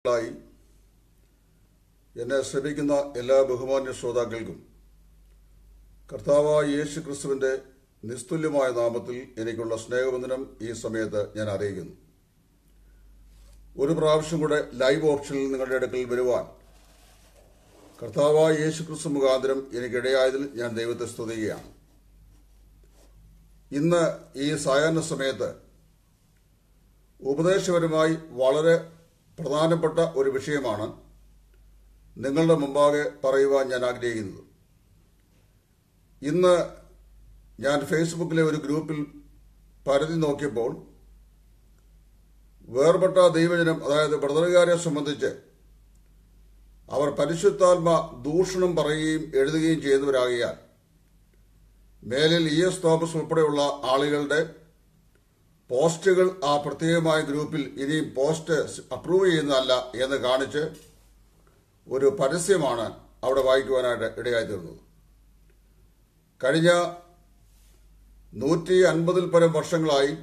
ായി എന്നെ ശ്രമിക്കുന്ന എല്ലാ ബഹുമാന്യ ശ്രോതാക്കൾക്കും കർത്താവായ യേശു ക്രിസ്തുവിന്റെ നിസ്തുല്യമായ നാമത്തിൽ എനിക്കുള്ള സ്നേഹവന്ദനം ഈ സമയത്ത് ഞാൻ അറിയിക്കുന്നു ഒരു പ്രാവശ്യം കൂടെ ലൈവ് ഓപ്ഷനിൽ നിങ്ങളുടെ അടുക്കൽ വരുവാൻ കർത്താവായ യേശു ക്രിസ്തു മുഖാന്തരം എനിക്കിടയായതിൽ ഞാൻ ദൈവത്തെ സ്തുതിക്കുകയാണ് ഇന്ന് ഈ സായാഹ്ന സമയത്ത് ഉപദേശപരമായി വളരെ പ്രധാനപ്പെട്ട ഒരു വിഷയമാണ് നിങ്ങളുടെ മുമ്പാകെ പറയുവാൻ ഞാൻ ആഗ്രഹിക്കുന്നത് ഇന്ന് ഞാൻ ഫേസ്ബുക്കിലെ ഒരു ഗ്രൂപ്പിൽ പരതി നോക്കിയപ്പോൾ വേർപെട്ട ദൈവജനം അതായത് ബ്രദറുകാരെ സംബന്ധിച്ച് അവർ പരിശുദ്ധാത്മ ദൂഷണം പറയുകയും എഴുതുകയും ചെയ്യുന്നവരാകിയാൽ മേലിൽ ഇ എസ് തോമസ് ഉൾപ്പെടെയുള്ള ആളുകളുടെ പോസ്റ്റുകൾ ആ പ്രത്യേകമായ ഗ്രൂപ്പിൽ ഇനിയും പോസ്റ്റ് അപ്രൂവ് ചെയ്യുന്നതല്ല എന്ന് കാണിച്ച് ഒരു പരസ്യമാണ് അവിടെ വായിക്കുവാനായിട്ട് ഇടയായി തീർന്നത് കഴിഞ്ഞ നൂറ്റി അൻപതിൽ പരം വർഷങ്ങളായി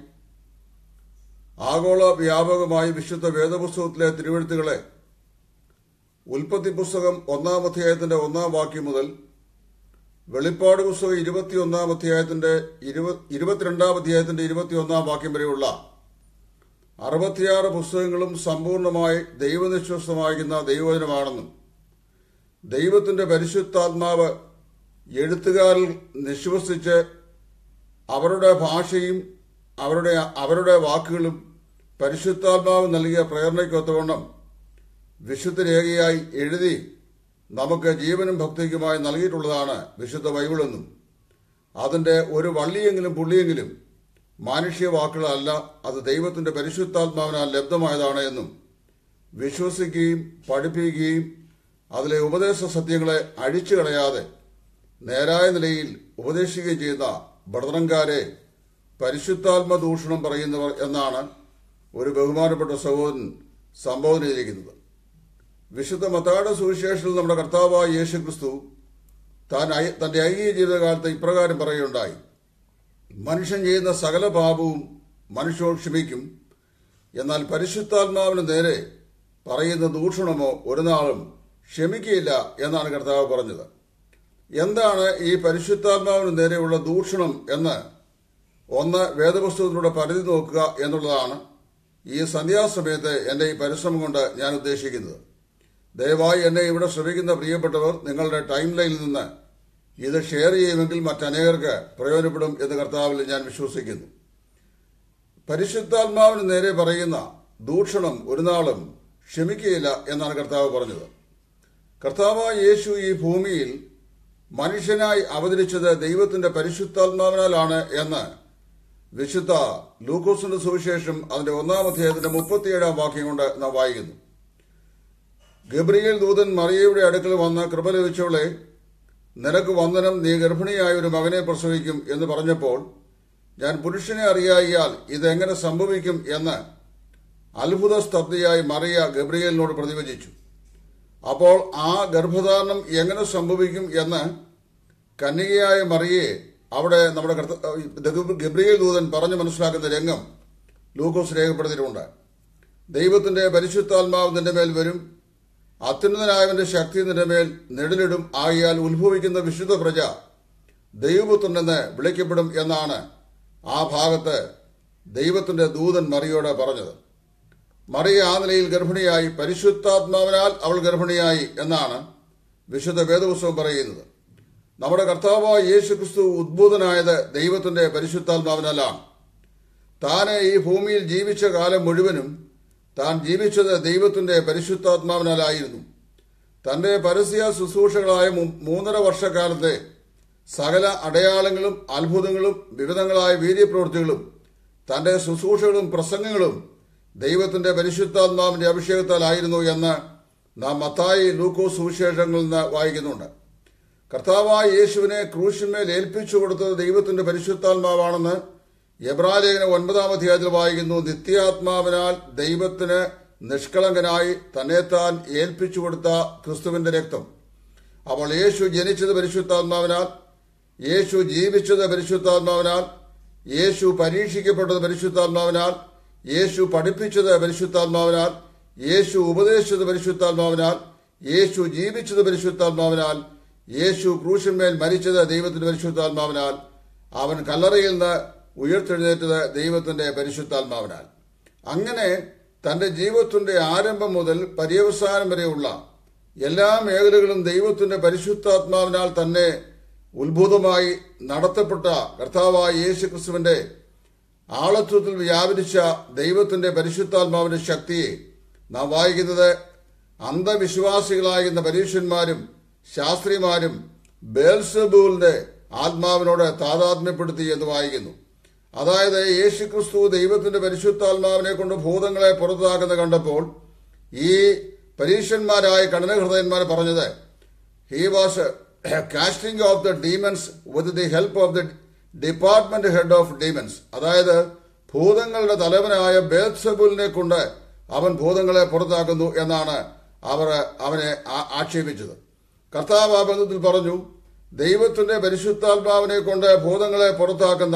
ആഗോള വ്യാപകമായി വിശുദ്ധ വേദപുസ്തകത്തിലെ തിരുവഴുത്തുകളെ ഉൽപ്പത്തി പുസ്തകം ഒന്നാം അധ്യായത്തിന്റെ ഒന്നാം വാക്യം മുതൽ വെളിപ്പാട് പുസ്തകം ഇരുപത്തിയൊന്നാം അധ്യായത്തിന്റെ ഇരുപത്തിരണ്ടാം അധ്യായത്തിന്റെ ഇരുപത്തിയൊന്നാം വാക്യം വരെയുള്ള അറുപത്തിയാറ് പുസ്തകങ്ങളും സമ്പൂർണമായി ദൈവനിശ്വസ്തമാകുന്ന ദൈവവചനമാണെന്നും ദൈവത്തിന്റെ പരിശുദ്ധാത്മാവ് എഴുത്തുകാരിൽ നിശ്വസിച്ച് അവരുടെ ഭാഷയും അവരുടെ അവരുടെ വാക്കുകളും പരിശുദ്ധാത്മാവ് നൽകിയ പ്രേരണയ്ക്കൊത്തവണ്ണം വിശുദ്ധ രേഖയായി എഴുതി നമുക്ക് ജീവനും ഭക്തിക്കുമായി നൽകിയിട്ടുള്ളതാണ് വിശുദ്ധ ബൈബിളെന്നും അതിന്റെ ഒരു വള്ളിയെങ്കിലും പുള്ളിയെങ്കിലും മാനുഷ്യ വാക്കുകളല്ല അത് ദൈവത്തിന്റെ പരിശുദ്ധാത്മാവിനാൽ ലബ്ധമായതാണ് എന്നും വിശ്വസിക്കുകയും പഠിപ്പിക്കുകയും അതിലെ ഉപദേശ സത്യങ്ങളെ അഴിച്ചു കളയാതെ നേരായ നിലയിൽ ഉപദേശിക്കുകയും ചെയ്യുന്ന ഭദ്രങ്കാരെ പരിശുദ്ധാത്മ ദൂഷണം പറയുന്നവർ എന്നാണ് ഒരു ബഹുമാനപ്പെട്ട സഹോദരൻ സംബോധന ചെയ്തിരിക്കുന്നത് വിശുദ്ധ മത്താട് സുവിശേഷത്തിൽ നമ്മുടെ കർത്താവായ യേശു ക്രിസ്തു താൻ തന്റെ ഐകിക ജീവിതകാലത്ത് ഇപ്രകാരം പറയുകയുണ്ടായി മനുഷ്യൻ ചെയ്യുന്ന സകല പാപവും മനുഷ്യനോട് ക്ഷമിക്കും എന്നാൽ പരിശുദ്ധാത്മാവിന് നേരെ പറയുന്ന ദൂഷണമോ ഒരു നാളും ക്ഷമിക്കുകയില്ല എന്നാണ് കർത്താവ് പറഞ്ഞത് എന്താണ് ഈ പരിശുദ്ധാത്മാവിന് നേരെയുള്ള ദൂഷണം എന്ന് ഒന്ന് വേദപുസ്തകത്തിലൂടെ പരിധി നോക്കുക എന്നുള്ളതാണ് ഈ സന്ധ്യാസമയത്ത് എന്റെ ഈ പരിശ്രമം കൊണ്ട് ഞാൻ ഉദ്ദേശിക്കുന്നത് ദയവായി എന്നെ ഇവിടെ ശ്രമിക്കുന്ന പ്രിയപ്പെട്ടവർ നിങ്ങളുടെ ടൈം ലൈനിൽ നിന്ന് ഇത് ഷെയർ ചെയ്യുമെങ്കിൽ മറ്റനേകർക്ക് പ്രയോജനപ്പെടും എന്ന് കർത്താവിൽ ഞാൻ വിശ്വസിക്കുന്നു പരിശുദ്ധാത്മാവിന് നേരെ പറയുന്ന ദൂഷണം ഒരു നാളും ക്ഷമിക്കുകയില്ല എന്നാണ് കർത്താവ് പറഞ്ഞത് കർത്താവായ യേശു ഈ ഭൂമിയിൽ മനുഷ്യനായി അവതരിച്ചത് ദൈവത്തിന്റെ പരിശുദ്ധാത്മാവിനാലാണ് എന്ന് വിശുദ്ധ ലൂക്കോസിന്റെ സുവിശേഷം അതിന്റെ ഒന്നാം അധ്യായത്തിന്റെ മുപ്പത്തിയേഴാം വാക്യം കൊണ്ട് നാം വായിക്കുന്നു ഗബ്രിയേൽ ദൂതൻ മറിയയുടെ അടുക്കൽ വന്ന് കൃപ ലഭിച്ചവളെ നിനക്ക് വന്ദനം നീ ഗർഭിണിയായ ഒരു മകനെ പ്രസവിക്കും എന്ന് പറഞ്ഞപ്പോൾ ഞാൻ പുരുഷനെ അറിയായിയാൽ ഇതെങ്ങനെ സംഭവിക്കും എന്ന് അത്ഭുത സ്തബ്ധയായി മറിയ ഗബ്രിയേലിനോട് പ്രതിവചിച്ചു അപ്പോൾ ആ ഗർഭധാരണം എങ്ങനെ സംഭവിക്കും എന്ന് കന്യകയായ മറിയെ അവിടെ നമ്മുടെ ഗബ്രിയേൽ ദൂതൻ പറഞ്ഞു മനസ്സിലാക്കുന്ന രംഗം ലൂക്കോസ് രേഖപ്പെടുത്തിയിട്ടുണ്ട് ദൈവത്തിന്റെ പരിശുദ്ധാത്മാവ് നിന്റെ മേൽ വരും അത്യുന്നതനായവന്റെ ശക്തി നിന്റെ മേൽ നെടിലിടും ആകിയാൽ ഉത്ഭവിക്കുന്ന വിശുദ്ധ പ്രജ ദൈവപുത്രനെന്ന് വിളിക്കപ്പെടും എന്നാണ് ആ ഭാഗത്ത് ദൈവത്തിന്റെ ദൂതൻ മറിയോട് പറഞ്ഞത് മറിയ ആ നിലയിൽ ഗർഭിണിയായി പരിശുദ്ധാത്മാവിനാൽ അവൾ ഗർഭിണിയായി എന്നാണ് വിശുദ്ധ വേദപുസ്തകം പറയുന്നത് നമ്മുടെ കർത്താവായ യേശു ക്രിസ്തു ഉദ്ഭൂതനായത് ദൈവത്തിന്റെ പരിശുദ്ധാത്മാവിനാലാണ് താന് ഈ ഭൂമിയിൽ ജീവിച്ച കാലം മുഴുവനും താൻ ജീവിച്ചത് ദൈവത്തിന്റെ പരിശുദ്ധാത്മാവിനാലായിരുന്നു തന്റെ പരസ്യ ശുശ്രൂഷകളായ മൂന്നര വർഷക്കാലത്തെ സകല അടയാളങ്ങളും അത്ഭുതങ്ങളും വിവിധങ്ങളായ വീര്യപ്രവൃത്തികളും തന്റെ ശുശ്രൂഷകളും പ്രസംഗങ്ങളും ദൈവത്തിന്റെ പരിശുദ്ധാത്മാവിന്റെ അഭിഷേകത്താലായിരുന്നു എന്ന് നാം മത്തായി ലൂക്കോസ് സുവിശേഷങ്ങളിൽ നിന്ന് വായിക്കുന്നുണ്ട് കർത്താവായ യേശുവിനെ ക്രൂശിന്മേൽ ഏൽപ്പിച്ചു കൊടുത്തത് ദൈവത്തിന്റെ പരിശുദ്ധാത്മാവാണെന്ന് എബ്രാലേഖന ഒൻപതാം അധ്യായത്തിൽ വായിക്കുന്നു നിത്യാത്മാവിനാൽ ദൈവത്തിന് നിഷ്കളങ്കനായി തന്നെത്താൻ ഏൽപ്പിച്ചു കൊടുത്ത ക്രിസ്തുവിന്റെ രക്തം അപ്പോൾ യേശു ജനിച്ചത് പരിശുദ്ധാത്മാവിനാൽ യേശു ജീവിച്ചത് പരിശുദ്ധാത്മാവിനാൽ യേശു പരീക്ഷിക്കപ്പെട്ടത് പരിശുദ്ധാത്മാവിനാൽ യേശു പഠിപ്പിച്ചത് പരിശുദ്ധാത്മാവിനാൽ യേശു ഉപദേശിച്ചത് പരിശുദ്ധാത്മാവിനാൽ യേശു ജീവിച്ചത് പരിശുദ്ധാത്മാവിനാൽ യേശു ക്രൂശന്മേൽ മരിച്ചത് ദൈവത്തിന്റെ പരിശുദ്ധാത്മാവിനാൽ അവൻ കല്ലറയിൽ നിന്ന് ഉയർത്തെഴുന്നേറ്റത് ദൈവത്തിന്റെ പരിശുദ്ധാത്മാവിനാൽ അങ്ങനെ തന്റെ ജീവിതത്തിന്റെ ആരംഭം മുതൽ പര്യവസാനം വരെയുള്ള എല്ലാ മേഖലകളും ദൈവത്തിന്റെ പരിശുദ്ധാത്മാവിനാൽ തന്നെ ഉത്ഭുതമായി നടത്തപ്പെട്ട കർത്താവായ യേശു ക്രിസ്തുവിന്റെ ആളത്വത്തിൽ വ്യാപരിച്ച ദൈവത്തിന്റെ പരിശുദ്ധാത്മാവിന്റെ ശക്തിയെ നാം വായിക്കുന്നത് അന്ധവിശ്വാസികളായിരുന്ന പരീക്ഷന്മാരും ശാസ്ത്രിമാരും ബേൽസബൂലിന്റെ ആത്മാവിനോട് താതാത്മ്യപ്പെടുത്തി എന്ന് വായിക്കുന്നു അതായത് യേശു ക്രിസ്തു ദൈവത്തിന്റെ പരിശുദ്ധാത്മാവിനെ കൊണ്ട് ഭൂതങ്ങളെ പുറത്താക്കുന്ന കണ്ടപ്പോൾ ഈ പരീക്ഷന്മാരായ കഠിനഹൃദയന്മാർ പറഞ്ഞത് he was casting of the demons with the help of the department head of demons അതായത് ഭൂതങ്ങളുടെ തലവനായ ബേത്സബുലിനെ കൊണ്ട് അവൻ ഭൂതങ്ങളെ പുറത്താക്കുന്നു എന്നാണ് അവർ അവനെ ആ- ആക്ഷേപിച്ചത് കർത്താവ് ആ ബന്ധത്തിൽ പറഞ്ഞു ദൈവത്തിന്റെ പരിശുദ്ധാത്മാവിനെ കൊണ്ട് ഭൂതങ്ങളെ പുറത്താക്കുന്ന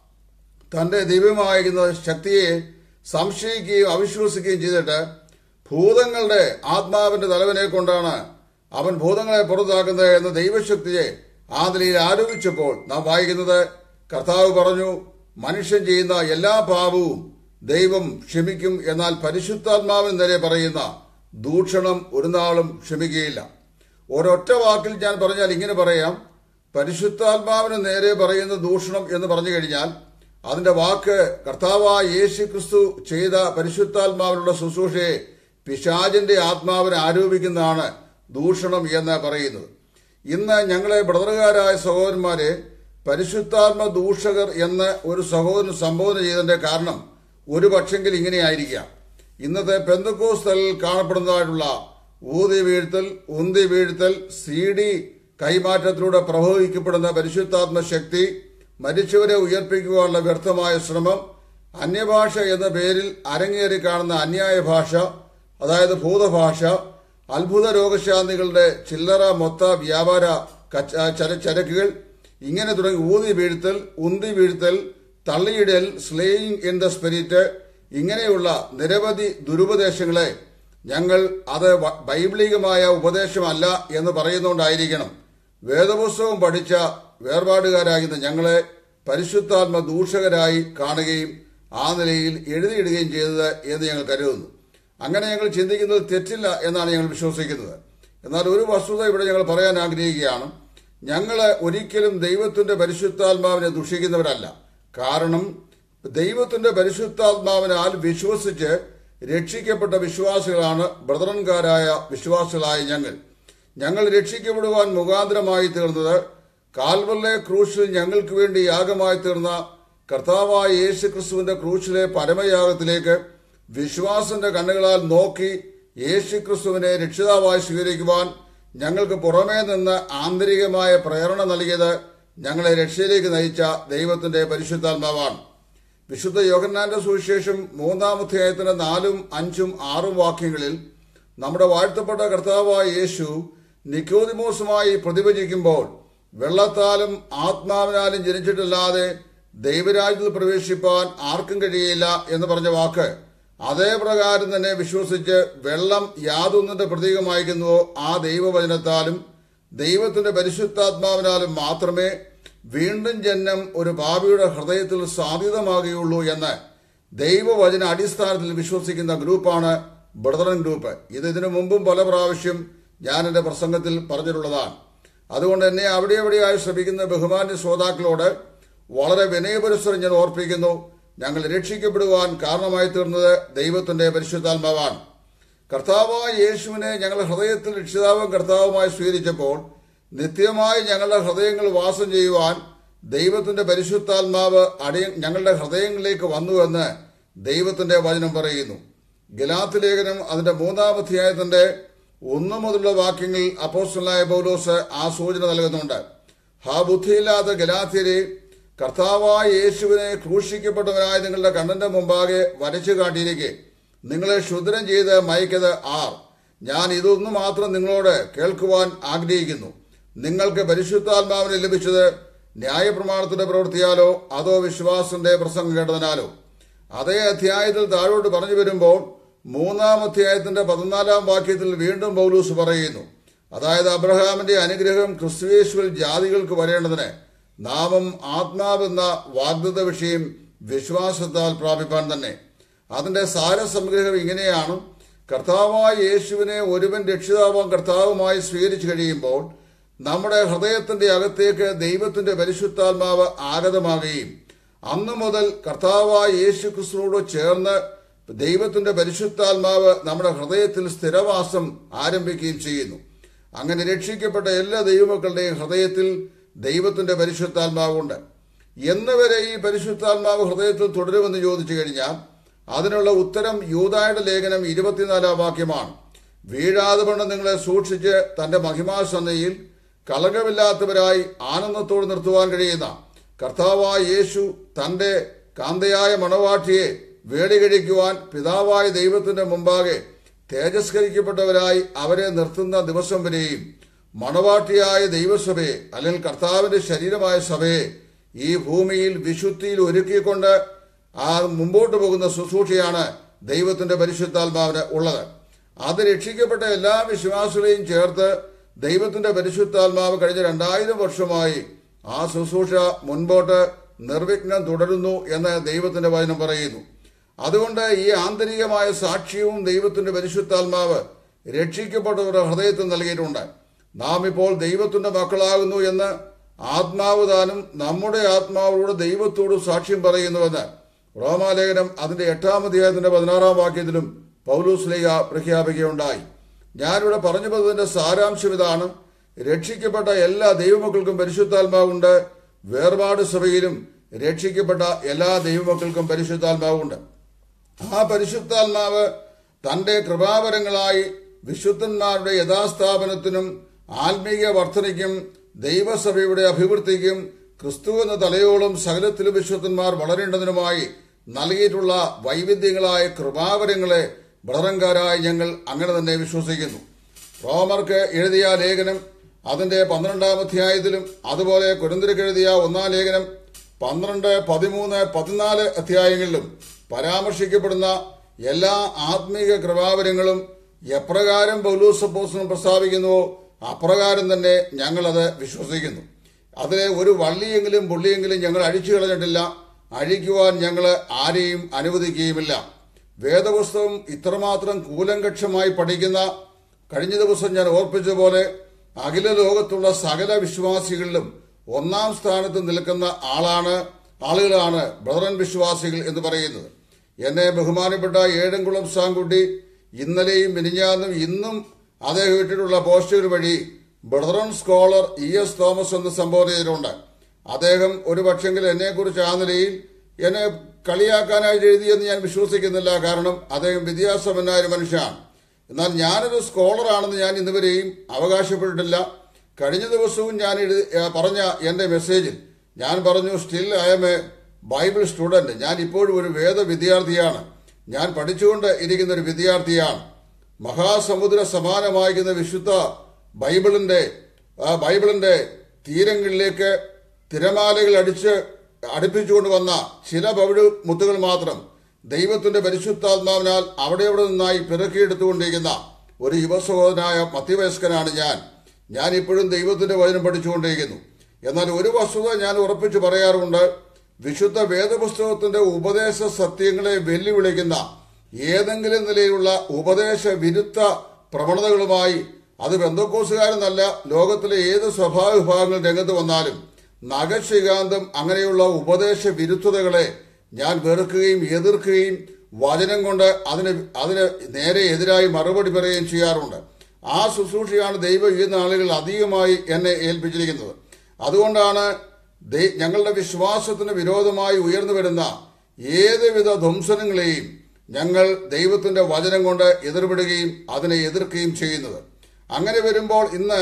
തന്റെ ദിവ്യമായിരുന്ന ശക്തിയെ സംശയിക്കുകയും അവിശ്വസിക്കുകയും ചെയ്തിട്ട് ഭൂതങ്ങളുടെ ആത്മാവിന്റെ തലവനെ കൊണ്ടാണ് അവൻ ഭൂതങ്ങളെ പുറത്താക്കുന്നത് എന്ന ദൈവശക്തിയെ ആ നിലയിൽ ആരോപിച്ചപ്പോൾ നാം വായിക്കുന്നത് കർത്താവ് പറഞ്ഞു മനുഷ്യൻ ചെയ്യുന്ന എല്ലാ പാപവും ദൈവം ക്ഷമിക്കും എന്നാൽ പരിശുദ്ധാത്മാവിന് നേരെ പറയുന്ന ദൂഷണം ഒരു നാളും ക്ഷമിക്കുകയില്ല ഒരൊറ്റ വാക്കിൽ ഞാൻ പറഞ്ഞാൽ ഇങ്ങനെ പറയാം പരിശുദ്ധാത്മാവിന് നേരെ പറയുന്ന ദൂഷണം എന്ന് പറഞ്ഞു കഴിഞ്ഞാൽ അതിന്റെ വാക്ക് കർത്താവായ യേശു ക്രിസ്തു ചെയ്ത പരിശുദ്ധാത്മാവിനുള്ള ശുശ്രൂഷയെ പിശാചിന്റെ ആത്മാവിനെ ആരോപിക്കുന്നതാണ് ദൂഷണം എന്ന് പറയുന്നത് ഇന്ന് ഞങ്ങളെ ബ്രദറുകാരായ സഹോദരന്മാരെ പരിശുദ്ധാത്മ ദൂഷകർ എന്ന് ഒരു സഹോദരൻ സംബോധന ചെയ്തതിന്റെ കാരണം ഒരു പക്ഷെങ്കിൽ ഇങ്ങനെയായിരിക്കാം ഇന്നത്തെ പെന്തക്കോസ്തലിൽ കാണപ്പെടുന്നതായിട്ടുള്ള ഊതി വീഴ്ത്തൽ ഉന്തി വീഴ്ത്തൽ സി ഡി കൈമാറ്റത്തിലൂടെ പ്രവഹിക്കപ്പെടുന്ന പരിശുദ്ധാത്മ ശക്തി മരിച്ചവരെ ഉയർപ്പിക്കുവാനുള്ള വ്യർത്ഥമായ ശ്രമം അന്യഭാഷ എന്ന പേരിൽ അരങ്ങേറി കാണുന്ന അന്യായ ഭാഷ അതായത് ഭൂതഭാഷ അത്ഭുത രോഗശാന്തികളുടെ ചില്ലറ മൊത്ത വ്യാപാര കച്ച- ചര- ചരക്കുകൾ ഇങ്ങനെ തുടങ്ങി ഊതി വീഴ്ത്തൽ ഉന്തി വീഴ്ത്തൽ തള്ളിയിടൽ സ്ലേയിങ് ഇൻ ദ സ്പിരിറ്റ് ഇങ്ങനെയുള്ള നിരവധി ദുരുപദേശങ്ങളെ ഞങ്ങൾ അത് വ- ബൈബിളികമായ ഉപദേശമല്ല എന്ന് പറയുന്നുകൊണ്ടായിരിക്കണം വേദപുസ്തകം പഠിച്ച വേർപാടുകാരാകുന്ന ഞങ്ങളെ പരിശുദ്ധാത്മ ദൂഷകരായി കാണുകയും ആ നിലയിൽ എഴുതിയിടുകയും ചെയ്തത് എന്ന് ഞങ്ങൾ കരുതുന്നു അങ്ങനെ ഞങ്ങൾ ചിന്തിക്കുന്നത് തെറ്റില്ല എന്നാണ് ഞങ്ങൾ വിശ്വസിക്കുന്നത് എന്നാൽ ഒരു വസ്തുത ഇവിടെ ഞങ്ങൾ പറയാൻ ആഗ്രഹിക്കുകയാണ് ഞങ്ങൾ ഒരിക്കലും ദൈവത്തിന്റെ പരിശുദ്ധാത്മാവിനെ ദുഷിക്കുന്നവരല്ല കാരണം ദൈവത്തിന്റെ പരിശുദ്ധാത്മാവിനാൽ വിശ്വസിച്ച് രക്ഷിക്കപ്പെട്ട വിശ്വാസികളാണ് ബ്രദറൻകാരായ വിശ്വാസികളായ ഞങ്ങൾ ഞങ്ങൾ രക്ഷിക്കപ്പെടുവാൻ മുഖാന്തരമായി തീർന്നത് കാൽവറിലെ ക്രൂശിൽ ഞങ്ങൾക്ക് വേണ്ടി യാഗമായി തീർന്ന കർത്താവായ യേശു ക്രിസ്തുവിന്റെ ക്രൂശിലെ പരമയാഗത്തിലേക്ക് വിശ്വാസന്റെ കണ്ണുകളാൽ നോക്കി യേശു ക്രിസ്തുവിനെ രക്ഷിതാവായി സ്വീകരിക്കുവാൻ ഞങ്ങൾക്ക് പുറമേ നിന്ന് ആന്തരികമായ പ്രേരണ നൽകിയത് ഞങ്ങളെ രക്ഷയിലേക്ക് നയിച്ച ദൈവത്തിന്റെ പരിശുദ്ധാത്മാവാണ് വിശുദ്ധ യോഹന്നാന്റെ സുവിശേഷം മൂന്നാം അധ്യായത്തിന്റെ നാലും അഞ്ചും ആറും വാക്യങ്ങളിൽ നമ്മുടെ വാഴ്ത്തപ്പെട്ട കർത്താവായ യേശു നിക്കോദിമോസുമായി പ്രതിഭജിക്കുമ്പോൾ വെള്ളത്താലും ആത്മാവിനാലും ജനിച്ചിട്ടില്ലാതെ ദൈവരാജ്യത്തിൽ പ്രവേശിപ്പാൻ ആർക്കും കഴിയില്ല എന്ന് പറഞ്ഞ വാക്ക് അതേ പ്രകാരം തന്നെ വിശ്വസിച്ച് വെള്ളം യാതൊന്നിന്റെ പ്രതീകമായിരിക്കുന്നുവോ ആ ദൈവവചനത്താലും ദൈവത്തിന്റെ പരിശുദ്ധാത്മാവിനാലും മാത്രമേ വീണ്ടും ജന്മം ഒരു പാപിയുടെ ഹൃദയത്തിൽ സാധ്യതമാകുകയുള്ളൂ എന്ന് ദൈവവചന അടിസ്ഥാനത്തിൽ വിശ്വസിക്കുന്ന ഗ്രൂപ്പാണ് ബ്രദറൻ ഗ്രൂപ്പ് ഇത് ഇതിനു മുമ്പും പല പ്രാവശ്യം ഞാൻ എന്റെ പ്രസംഗത്തിൽ പറഞ്ഞിട്ടുള്ളതാണ് അതുകൊണ്ട് എന്നെ അവിടെ എവിടെയായി ശ്രമിക്കുന്ന ബഹുമാന്യ ശ്രോതാക്കളോട് വളരെ വിനയപുരസ്സരം ഞാൻ ഓർപ്പിക്കുന്നു ഞങ്ങൾ രക്ഷിക്കപ്പെടുവാൻ കാരണമായി തീർന്നത് ദൈവത്തിന്റെ പരിശുദ്ധാത്മാവാണ് കർത്താവായ യേശുവിനെ ഞങ്ങളുടെ ഹൃദയത്തിൽ രക്ഷിതാവും കർത്താവുമായി സ്വീകരിച്ചപ്പോൾ നിത്യമായി ഞങ്ങളുടെ ഹൃദയങ്ങൾ വാസം ചെയ്യുവാൻ ദൈവത്തിന്റെ പരിശുദ്ധാത്മാവ് അടി ഞങ്ങളുടെ ഹൃദയങ്ങളിലേക്ക് വന്നുവെന്ന് ദൈവത്തിന്റെ വചനം പറയുന്നു ഗലാത്ത് ലേഖനം അതിന്റെ മൂന്നാം അധ്യായത്തിന്റെ ഒന്നു മുതലുള്ള വാക്യങ്ങളിൽ അപ്പോസ്റ്റലായ പൗലോസ് ആ സൂചന നൽകുന്നുണ്ട് ഹാ ബുദ്ധിയില്ലാത്ത ഗലാത്യരെ കർത്താവായ യേശുവിനെ ക്രൂശിക്കപ്പെട്ടവനായ നിങ്ങളുടെ കണ്ണന്റെ മുമ്പാകെ വരച്ചു കാട്ടിയിരിക്കെ നിങ്ങളെ ക്ഷുദ്രം ചെയ്ത് മയക്കത് ആർ ഞാൻ ഇതൊന്നു മാത്രം നിങ്ങളോട് കേൾക്കുവാൻ ആഗ്രഹിക്കുന്നു നിങ്ങൾക്ക് പരിശുദ്ധാത്മാവിനെ ലഭിച്ചത് ന്യായപ്രമാണത്തിന്റെ പ്രവൃത്തിയാലോ അതോ വിശ്വാസത്തിന്റെ പ്രസംഗം കേട്ടതിനാലോ അതേ അധ്യായത്തിൽ താഴോട്ട് പറഞ്ഞു വരുമ്പോൾ മൂന്നാം അധ്യായത്തിന്റെ പതിനാലാം വാക്യത്തിൽ വീണ്ടും പൗലൂസ് പറയുന്നു അതായത് അബ്രഹാമിന്റെ അനുഗ്രഹം ക്രിസ്തുവേശുവിൽ ജാതികൾക്ക് വരേണ്ടതിന് നാമം ആത്മാവെന്ന വാഗ്ദത്ത വിഷയം വിശ്വാസത്താൽ പ്രാപിപ്പാൻ തന്നെ അതിന്റെ സാരസംഗ്രഹം ഇങ്ങനെയാണ് കർത്താവായ യേശുവിനെ ഒരുവൻ രക്ഷിതാവാൻ കർത്താവുമായി സ്വീകരിച്ചു കഴിയുമ്പോൾ നമ്മുടെ ഹൃദയത്തിന്റെ അകത്തേക്ക് ദൈവത്തിന്റെ പരിശുദ്ധാത്മാവ് ആഗതമാകുകയും അന്നു മുതൽ കർത്താവായ യേശു ക്രിസ്തുവോട് ചേർന്ന് ദൈവത്തിന്റെ പരിശുദ്ധാത്മാവ് നമ്മുടെ ഹൃദയത്തിൽ സ്ഥിരവാസം ആരംഭിക്കുകയും ചെയ്യുന്നു അങ്ങനെ രക്ഷിക്കപ്പെട്ട എല്ലാ ദൈവമക്കളുടെയും ഹൃദയത്തിൽ ദൈവത്തിന്റെ പരിശുദ്ധാത്മാവുണ്ട് എന്ന് വരെ ഈ പരിശുദ്ധാത്മാവ് ഹൃദയത്തിൽ തുടരുമെന്ന് ചോദിച്ചു കഴിഞ്ഞാൽ അതിനുള്ള ഉത്തരം യൂതായുടെ ലേഖനം ഇരുപത്തിനാലാം വാക്യമാണ് വീഴാതെ വണ്ണം നിങ്ങളെ സൂക്ഷിച്ച് തന്റെ മഹിമാസന്നയിൽ കളങ്കമില്ലാത്തവരായി ആനന്ദത്തോട് നിർത്തുവാൻ കഴിയുന്ന കർത്താവായ യേശു തന്റെ കാന്തയായ മണവാട്ടിയെ വേടി കഴിക്കുവാൻ പിതാവായ ദൈവത്തിന്റെ മുമ്പാകെ തേജസ്കരിക്കപ്പെട്ടവരായി അവരെ നിർത്തുന്ന ദിവസം വരെയും മണവാട്ടിയായ ദൈവസഭയെ അല്ലെങ്കിൽ കർത്താവിന്റെ ശരീരമായ സഭയെ ഈ ഭൂമിയിൽ വിശുദ്ധിയിൽ ഒരുക്കിക്കൊണ്ട് ആ മുമ്പോട്ട് പോകുന്ന ശുശ്രൂഷയാണ് ദൈവത്തിന്റെ പരിശുദ്ധാത്മാവിന് ഉള്ളത് അത് രക്ഷിക്കപ്പെട്ട എല്ലാ വിശ്വാസികളെയും ചേർത്ത് ദൈവത്തിന്റെ പരിശുദ്ധാത്മാവ് കഴിഞ്ഞ രണ്ടായിരം വർഷമായി ആ ശുശ്രൂഷ മുൻപോട്ട് നിർവിഘ്നം തുടരുന്നു എന്ന് ദൈവത്തിന്റെ വചനം പറയുന്നു അതുകൊണ്ട് ഈ ആന്തരികമായ സാക്ഷ്യവും ദൈവത്തിന്റെ പരിശുദ്ധാത്മാവ് രക്ഷിക്കപ്പെട്ടവരുടെ ഹൃദയത്തിൽ നൽകിയിട്ടുണ്ട് നാം ഇപ്പോൾ ദൈവത്തിന്റെ മക്കളാകുന്നു എന്ന് ആത്മാവ് താനും നമ്മുടെ ആത്മാവോട് ദൈവത്തോട് സാക്ഷ്യം പറയുന്നുവെന്ന് റോമാലേഖനം അതിന്റെ എട്ടാം അധ്യായത്തിന്റെ പതിനാറാം വാക്യത്തിലും പൗലൂസ്ലിക പ്രഖ്യാപിക്കുകയുണ്ടായി ഞാനിവിടെ പറഞ്ഞു പോകുന്നതിന്റെ സാരാംശം ഇതാണ് രക്ഷിക്കപ്പെട്ട എല്ലാ ദൈവമക്കൾക്കും പരിശുദ്ധാത്മാവുണ്ട് വേർപാട് സഭയിലും രക്ഷിക്കപ്പെട്ട എല്ലാ ദൈവമക്കൾക്കും പരിശുദ്ധാത്മാവുണ്ട് ആ പരിശുദ്ധാത്മാവ് തന്റെ കൃപാവരങ്ങളായി വിശുദ്ധന്മാരുടെ യഥാസ്ഥാപനത്തിനും ആത്മീയ വർധനയ്ക്കും ദൈവസഭയുടെ അഭിവൃദ്ധിക്കും ക്രിസ്തു എന്ന തലയോളം സകലത്തിലും വിശുദ്ധന്മാർ വളരേണ്ടതിനുമായി നൽകിയിട്ടുള്ള വൈവിധ്യങ്ങളായ കൃപാവരങ്ങളെ ബ്രദറങ്കാരായി ഞങ്ങൾ അങ്ങനെ തന്നെ വിശ്വസിക്കുന്നു റോമർക്ക് എഴുതിയ ലേഖനം അതിന്റെ പന്ത്രണ്ടാം അധ്യായത്തിലും അതുപോലെ കുരുന്തിരക്ക് എഴുതിയ ഒന്നാം ലേഖനം പന്ത്രണ്ട് പതിമൂന്ന് പതിനാല് അധ്യായങ്ങളിലും പരാമർശിക്കപ്പെടുന്ന എല്ലാ ആത്മീക കൃപാവരങ്ങളും എപ്രകാരം പൗലൂസപ്പോസിനും പ്രസ്താവിക്കുന്നുവോ അപ്രകാരം തന്നെ ഞങ്ങളത് വിശ്വസിക്കുന്നു അതിലെ ഒരു വള്ളിയെങ്കിലും പുള്ളിയെങ്കിലും ഞങ്ങൾ അഴിച്ചു കളഞ്ഞിട്ടില്ല അഴിക്കുവാൻ ഞങ്ങൾ ആരെയും അനുവദിക്കുകയുമില്ല വേദപുസ്തകം ഇത്രമാത്രം കൂലങ്കക്ഷമായി പഠിക്കുന്ന കഴിഞ്ഞ ദിവസം ഞാൻ ഓർപ്പിച്ചതുപോലെ അഖില ലോകത്തുള്ള സകല വിശ്വാസികളിലും ഒന്നാം സ്ഥാനത്ത് നിൽക്കുന്ന ആളാണ് ആളുകളാണ് ബ്രദറൻ വിശ്വാസികൾ എന്ന് പറയുന്നത് എന്നെ ബഹുമാനപ്പെട്ട ഏഴംകുളം സാങ്കുട്ടി ഇന്നലെയും മിനിഞ്ഞാന്നും ഇന്നും അദ്ദേഹം ഇട്ടിട്ടുള്ള പോസ്റ്റുകൾ വഴി brethren scholar E S Thomas എന്ന് സംബോധന ചെയ്തിട്ടുണ്ട് അദ്ദേഹം ഒരു പക്ഷെങ്കിൽ എന്നെക്കുറിച്ച് ആ നിലയിൽ എന്നെ കളിയാക്കാനായിട്ട് എഴുതിയെന്ന് ഞാൻ വിശ്വസിക്കുന്നില്ല കാരണം അദ്ദേഹം വിദ്യാസമ്പന്നായ ഒരു മനുഷ്യനാണ് എന്നാൽ ഞാനൊരു സ്കോളറാണെന്ന് ഞാൻ ഇന്നുവരെയും അവകാശപ്പെട്ടിട്ടില്ല കഴിഞ്ഞ ദിവസവും ഞാൻ എഴുതി ഏ, പറഞ്ഞ എന്റെ മെസ്സേജിൽ ഞാൻ പറഞ്ഞു still I'm a Bible student ഞാൻ ഇപ്പോഴും ഒരു വേദ വിദ്യാർത്ഥിയാണ് ഞാൻ പഠിച്ചുകൊണ്ട് ഇരിക്കുന്ന ഒരു വിദ്യാർത്ഥിയാണ് മഹാസമുദ്ര സമാനമായിരിക്കുന്ന വിശുദ്ധ ബൈബിളിന്റെ ആ ബൈബിളിന്റെ തീരങ്ങളിലേക്ക് തിരമാലകൾ അടിച്ച് അടുപ്പിച്ചുകൊണ്ട് വന്ന ചില പവിഴ മുത്തുകൾ മാത്രം ദൈവത്തിന്റെ പരിശുദ്ധാത്മാവിനാൽ അവിടെ അവിടെ നിന്നായി പിറക്കിയെടുത്തുകൊണ്ടിരിക്കുന്ന ഒരു യുവസഹോദരനായ മധ്യവയസ്കനാണ് ഞാൻ ഞാൻ ഇപ്പോഴും ദൈവത്തിന്റെ വചനം പഠിച്ചുകൊണ്ടിരിക്കുന്നു എന്നാൽ ഒരു വസ്തുത ഞാൻ ഉറപ്പിച്ചു പറയാറുണ്ട് വിശുദ്ധ വേദപുസ്തകത്തിന്റെ ഉപദേശ സത്യങ്ങളെ വെല്ലുവിളിക്കുന്ന ഏതെങ്കിലും നിലയിലുള്ള ഉപദേശ വിരുദ്ധ പ്രവണതകളുമായി അത് ബന്ധക്കോസുകാരെന്നല്ല ലോകത്തിലെ ഏത് സ്വഭാവ വിഭാഗങ്ങൾ രംഗത്ത് വന്നാലും നഖശികാന്തം അങ്ങനെയുള്ള ഉപദേശ വിരുദ്ധതകളെ ഞാൻ വെറുക്കുകയും എതിർക്കുകയും വചനം കൊണ്ട് അതിന് അതിന് നേരെ എതിരായി മറുപടി പറയുകയും ചെയ്യാറുണ്ട് ആ ശുശ്രൂഷയാണ് ദൈവം ഈ നാളുകളിൽ അധികമായി എന്നെ ഏൽപ്പിച്ചിരിക്കുന്നത് അതുകൊണ്ടാണ് ദൈ- ഞങ്ങളുടെ വിശ്വാസത്തിന് വിരോധമായി ഉയർന്നു വരുന്ന ഏതുവിധ ധ്വംസനങ്ങളെയും ഞങ്ങൾ ദൈവത്തിന്റെ വചനം കൊണ്ട് എതിർവിടുകയും അതിനെ എതിർക്കുകയും ചെയ്യുന്നത് അങ്ങനെ വരുമ്പോൾ ഇന്ന്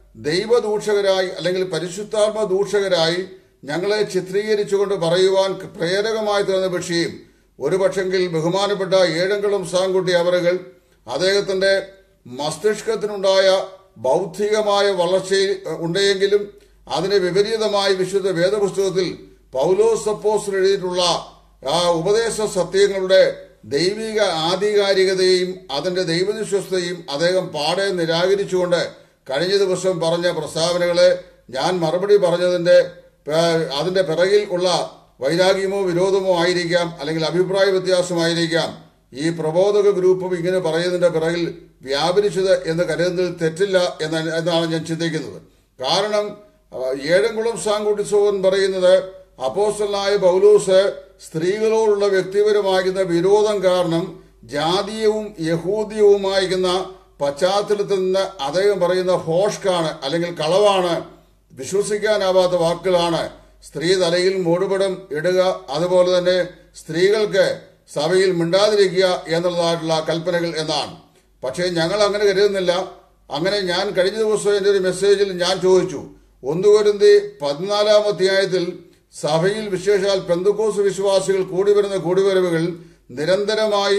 ദൈവദൂഷകരായി അല്ലെങ്കിൽ പരിശുദ്ധാത്മ ദൂഷകരായി ഞങ്ങളെ ചിത്രീകരിച്ചുകൊണ്ട് പറയുവാൻ പ്രേരകമായി തീർന്ന വിഷയം ഒരു പക്ഷെങ്കിൽ ബഹുമാനപ്പെട്ട ഏഴംകുളം സാങ്കുട്ടി അവറുകൾ അദ്ദേഹത്തിന്റെ മസ്തിഷ്കത്തിനുണ്ടായ ബൗദ്ധികമായ വളർച്ചയിൽ അഹ്, ഉണ്ടെങ്കിലും അതിന് വിപരീതമായി വിശുദ്ധ വേദപുസ്തകത്തിൽ പൗലോസ് അപ്പോസ്റ്റൽ എഴുതിയിട്ടുള്ള ആ ഉപദേശ സത്യങ്ങളുടെ ദൈവിക ആധികാരികതയും അതിന്റെ ദൈവവിശ്വസ്തയും അദ്ദേഹം പാടെ നിരാകരിച്ചുകൊണ്ട് കഴിഞ്ഞ ദിവസം പറഞ്ഞ പ്രസ്താവനകളെ ഞാൻ മറുപടി പറഞ്ഞതിന്റെ പേ- അതിന്റെ പിറകിൽ ഉള്ള വൈരാഗ്യമോ വിരോധമോ ആയിരിക്കാം അല്ലെങ്കിൽ അഭിപ്രായ വ്യത്യാസമായിരിക്കാം ഈ പ്രബോധക ഗ്രൂപ്പും ഇങ്ങനെ പറയുന്നതിന്റെ പിറകിൽ വ്യാപരിച്ചത് എന്ന് കരുതുന്നതിൽ തെറ്റില്ല എന്ന് എന്നാണ് ഞാൻ ചിന്തിക്കുന്നത് കാരണം ആ, ഏഴംകുളം സാങ്കുട്ടിസോൻ പറയുന്നത് അപ്പോസ്റ്റലായ പൗലൂസ് സ്ത്രീകളോടുള്ള വ്യക്തിപരമാകുന്ന വിരോധം കാരണം ജാതീയവും യഹൂദിയവുമായിരുന്ന പശ്ചാത്തലത്തിൽ നിന്ന് അദ്ദേഹം പറയുന്ന ഹോഷ്കാണ് അല്ലെങ്കിൽ കളവാണ് വിശ്വസിക്കാനാവാത്ത വാക്കുകളാണ് സ്ത്രീ തലയിൽ മൂടുപടം ഇടുക അതുപോലെ തന്നെ സ്ത്രീകൾക്ക് സഭയിൽ മിണ്ടാതിരിക്കുക എന്നുള്ളതായിട്ടുള്ള കൽപ്പനകൾ എന്നാണ് പക്ഷേ ഞങ്ങൾ അങ്ങനെ കരുതുന്നില്ല അങ്ങനെ ഞാൻ കഴിഞ്ഞ ദിവസം എൻ്റെ ഒരു മെസ്സേജിൽ ഞാൻ ചോദിച്ചു ഒന്നുകൊരുന്തി പതിനാലാം അധ്യായത്തിൽ സഭയിൽ വിശേഷാൽ പെന്തക്കോസ് വിശ്വാസികൾ കൂടി വരുന്ന കൂടിവരവുകൾ നിരന്തരമായി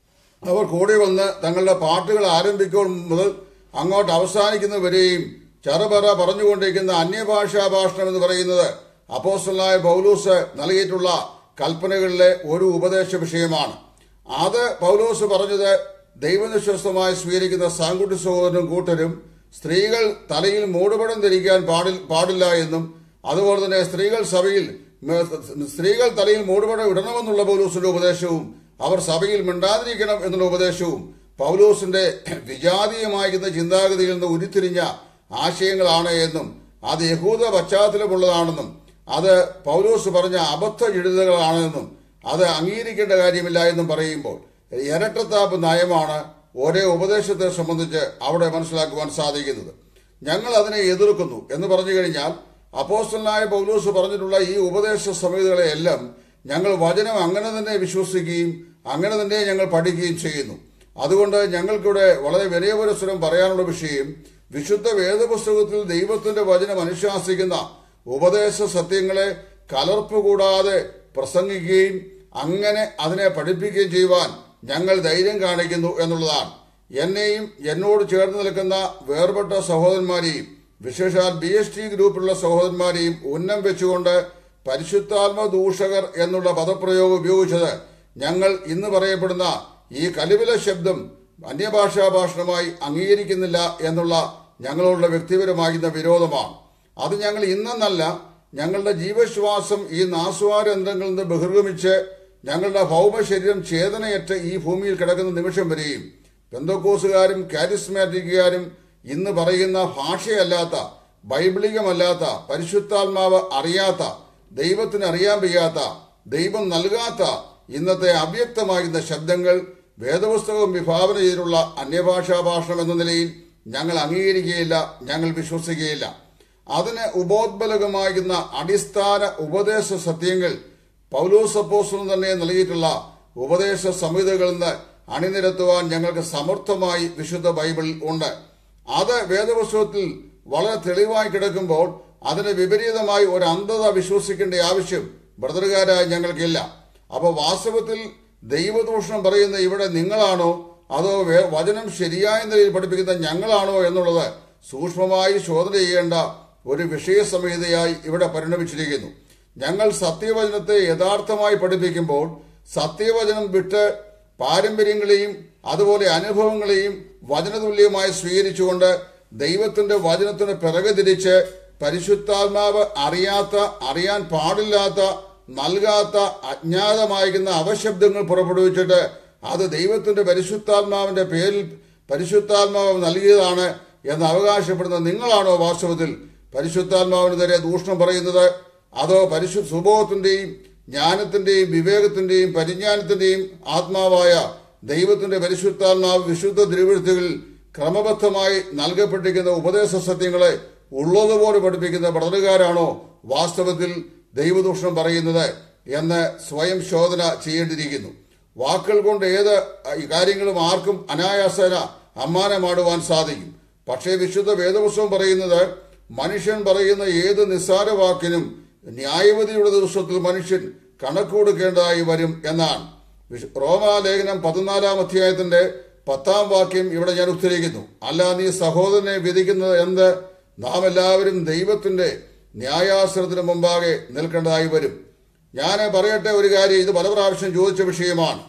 അവർ കൂടി വന്ന് തങ്ങളുടെ പാട്ടുകൾ ആരംഭിക്കുമ്പോൾ മുതൽ അങ്ങോട്ട് അവസാനിക്കുന്നവരെയും ചറപറ പറഞ്ഞുകൊണ്ടിരിക്കുന്ന അന്യഭാഷാ ഭാഷണം എന്ന് പറയുന്നത് അപ്പോസ്റ്റലായ പൗലൂസ് നൽകിയിട്ടുള്ള കൽപ്പനകളിലെ ഒരു ഉപദേശ വിഷയമാണ് അത് പൗലൂസ് പറഞ്ഞത് ദൈവനിശ്വസ്തമായി സ്വീകരിക്കുന്ന സാങ്കുട്ടി സഹോദരനും കൂട്ടരും സ്ത്രീകൾ തലയിൽ മൂടുപടം ധരിക്കാൻ പാടിൽ പാടില്ല എന്നും അതുപോലെ തന്നെ സ്ത്രീകൾ സഭയിൽ മ- സ്ത്രീകൾ തലയിൽ മൂടുപടം ഇടണമെന്നുള്ള പൗലൂസിന്റെ ഉപദേശവും അവർ സഭയിൽ മിണ്ടാതിരിക്കണം എന്നുള്ള ഉപദേശവും പൗലൂസിന്റെ വിജാതീയമായിരുന്ന ചിന്താഗതിയിൽ നിന്ന് ഉരുത്തിരിഞ്ഞ ആശയങ്ങളാണ് എന്നും അത് യഹൂദ പശ്ചാത്തലമുള്ളതാണെന്നും അത് പൗലൂസ് പറഞ്ഞ അബദ്ധ എഴുതുകളാണെന്നും അത് അംഗീകരിക്കേണ്ട കാര്യമില്ല എന്നും പറയുമ്പോൾ ഇരട്ടത്താപ്പ് നയമാണ് ഒരേ ഉപദേശത്തെ സംബന്ധിച്ച് അവിടെ മനസ്സിലാക്കുവാൻ സാധിക്കുന്നത് ഞങ്ങൾ അതിനെ എതിർക്കുന്നു എന്ന് പറഞ്ഞു കഴിഞ്ഞാൽ അപ്പോസ്റ്റലായ പൗലൂസ് പറഞ്ഞിട്ടുള്ള ഈ ഉപദേശ സംഹിതകളെയെല്ലാം ഞങ്ങൾ വചനം അങ്ങനെ തന്നെ വിശ്വസിക്കുകയും അങ്ങനെ തന്നെ ഞങ്ങൾ പഠിക്കുകയും ചെയ്യുന്നു അതുകൊണ്ട് ഞങ്ങൾക്കിവിടെ വളരെ വിനയപുരസ്സരം പറയാനുള്ള വിഷയം വിശുദ്ധ വേദപുസ്തകത്തിൽ ദൈവത്തിന്റെ വചനം അനുശാസിക്കുന്ന ഉപദേശ സത്യങ്ങളെ കലർപ്പ് കൂടാതെ പ്രസംഗിക്കുകയും അങ്ങനെ അതിനെ പഠിപ്പിക്കുകയും ചെയ്യുവാൻ ഞങ്ങൾ ധൈര്യം കാണിക്കുന്നു എന്നുള്ളതാണ് എന്നെയും എന്നോട് ചേർന്ന് നിൽക്കുന്ന വേർപെട്ട സഹോദരന്മാരെയും വിശേഷാൽ ബി എസ് ടി ഗ്രൂപ്പിലുള്ള സഹോദരന്മാരെയും ഉന്നം വെച്ചുകൊണ്ട് പരിശുദ്ധാത്മ ദൂഷകർ എന്നുള്ള പദപ്രയോഗം ഉപയോഗിച്ചത് ഞങ്ങൾ ഇന്ന് പറയപ്പെടുന്ന ഈ കലിവില ശബ്ദം അന്യഭാഷാ ഭാഷണമായി അംഗീകരിക്കുന്നില്ല എന്നുള്ള ഞങ്ങളുള്ള വ്യക്തിപരമാകുന്ന വിരോധമാണ് അത് ഞങ്ങൾ ഇന്നെന്നല്ല ഞങ്ങളുടെ ജീവശ്വാസം ഈ നാസ്വാരന്ധ്രങ്ങളിൽ നിന്ന് ബഹിർഗമിച്ച് ഞങ്ങളുടെ ഭൗമശരീരം ചേതനയറ്റ് ഈ ഭൂമിയിൽ കിടക്കുന്ന നിമിഷം വരെയും പെന്തക്കോസുകാരും കാരിസ്മാറ്റിക്കുകാരും ഇന്ന് പറയുന്ന ഭാഷയല്ലാത്ത ബൈബിളികമല്ലാത്ത പരിശുദ്ധാത്മാവ് അറിയാത്ത ദൈവത്തിന് അറിയാൻ വയ്യാത്ത ദൈവം നൽകാത്ത ഇന്നത്തെ അവ്യക്തമാകുന്ന ശബ്ദങ്ങൾ വേദപുസ്തകം വിഭാവന ചെയ്തിട്ടുള്ള അന്യഭാഷാ ഭാഷണം എന്ന നിലയിൽ ഞങ്ങൾ അംഗീകരിക്കുകയില്ല ഞങ്ങൾ വിശ്വസിക്കുകയില്ല അതിന് ഉപോദ്ബലകമാകുന്ന അടിസ്ഥാന ഉപദേശ സത്യങ്ങൾ പൗലോസപ്പോസ്റ്റലും തന്നെ നൽകിയിട്ടുള്ള ഉപദേശ സംഹിതകളിൽ നിന്ന് അണിനിരത്തുവാൻ ഞങ്ങൾക്ക് സമർത്ഥമായി വിശുദ്ധ ബൈബിളിൽ ഉണ്ട് അത് വേദപുസ്തകത്തിൽ വളരെ തെളിവായി കിടക്കുമ്പോൾ അതിന് വിപരീതമായി ഒരു അന്ധത വിശ്വസിക്കേണ്ട ആവശ്യം ബ്രദറുകാരായ ഞങ്ങൾക്കില്ല അപ്പോൾ വാസ്തവത്തിൽ ദൈവദൂഷണം പറയുന്ന ഇവിടെ നിങ്ങളാണോ അതോ വേ- വചനം ശരിയായ നിലയിൽ പഠിപ്പിക്കുന്ന ഞങ്ങളാണോ എന്നുള്ളത് സൂക്ഷ്മമായി ശോധന ചെയ്യേണ്ട ഒരു വിഷയസംഹിതയായി ഇവിടെ പരിണമിച്ചിരിക്കുന്നു ഞങ്ങൾ സത്യവചനത്തെ യഥാർത്ഥമായി പഠിപ്പിക്കുമ്പോൾ സത്യവചനം വിട്ട് പാരമ്പര്യങ്ങളെയും അതുപോലെ അനുഭവങ്ങളെയും വചനതുല്യമായി സ്വീകരിച്ചുകൊണ്ട് ദൈവത്തിന്റെ വചനത്തിന് പിറകെ തിരിച്ച് പരിശുദ്ധാത്മാവ് അറിയാത്ത അറിയാൻ പാടില്ലാത്ത നൽകാത്ത അജ്ഞാതമായിരിക്കുന്ന അവശബ്ദങ്ങൾ പുറപ്പെടുവിച്ചിട്ട് അത് ദൈവത്തിന്റെ പരിശുദ്ധാത്മാവിന്റെ പേരിൽ പരിശുദ്ധാത്മാവ് നൽകിയതാണ് എന്ന് അവകാശപ്പെടുന്ന നിങ്ങളാണോ വാസ്തവത്തിൽ പരിശുദ്ധാത്മാവിനെതിരെ ദൂഷണം പറയുന്നത് അതോ പരിശു സുബോധത്തിന്റെയും ജ്ഞാനത്തിന്റെയും വിവേകത്തിന്റെയും പരിജ്ഞാനത്തിന്റെയും ആത്മാവായ ദൈവത്തിന്റെ പരിശുദ്ധാത്മാവ് വിശുദ്ധ തിരുവഴുത്തുകളിൽ ക്രമബദ്ധമായി നൽകപ്പെട്ടിരിക്കുന്ന ഉപദേശ സത്യങ്ങളെ ഉള്ളതുപോലെ പഠിപ്പിക്കുന്ന ബ്രദറുകാരാണോ വാസ്തവത്തിൽ ദൈവദൂഷണം പറയുന്നത് എന്ന് സ്വയം ശോധന ചെയ്യേണ്ടിയിരിക്കുന്നു വാക്കുകൾ കൊണ്ട് ഏത് ഈ കാര്യങ്ങളും ആർക്കും അനായാസന അമ്മാനമാടുവാൻ സാധിക്കും പക്ഷേ വിശുദ്ധ വേദപുസ്തകം പറയുന്നത് മനുഷ്യൻ പറയുന്ന ഏത് നിസ്സാര വാക്കിനും ന്യായവതിയുടെ ദിവസത്തിൽ മനുഷ്യൻ കണക്ക് കൊടുക്കേണ്ടതായി വരും എന്നാണ് വിശു- റോമാലേഖനം പതിനാലാം അധ്യായത്തിന്റെ പത്താം വാക്യം ഇവിടെ ഞാൻ ഉദ്ധരിക്കുന്നു അല്ല നീ സഹോദരനെ വിധിക്കുന്നത് എന്ത് നാം എല്ലാവരും ദൈവത്തിന്റെ ന്യായാസനത്തിന് മുമ്പാകെ നിൽക്കേണ്ടതായി വരും ഞാൻ പറയട്ടെ ഒരു കാര്യം ഇത് പല പ്രാവശ്യം ചോദിച്ച വിഷയമാണ്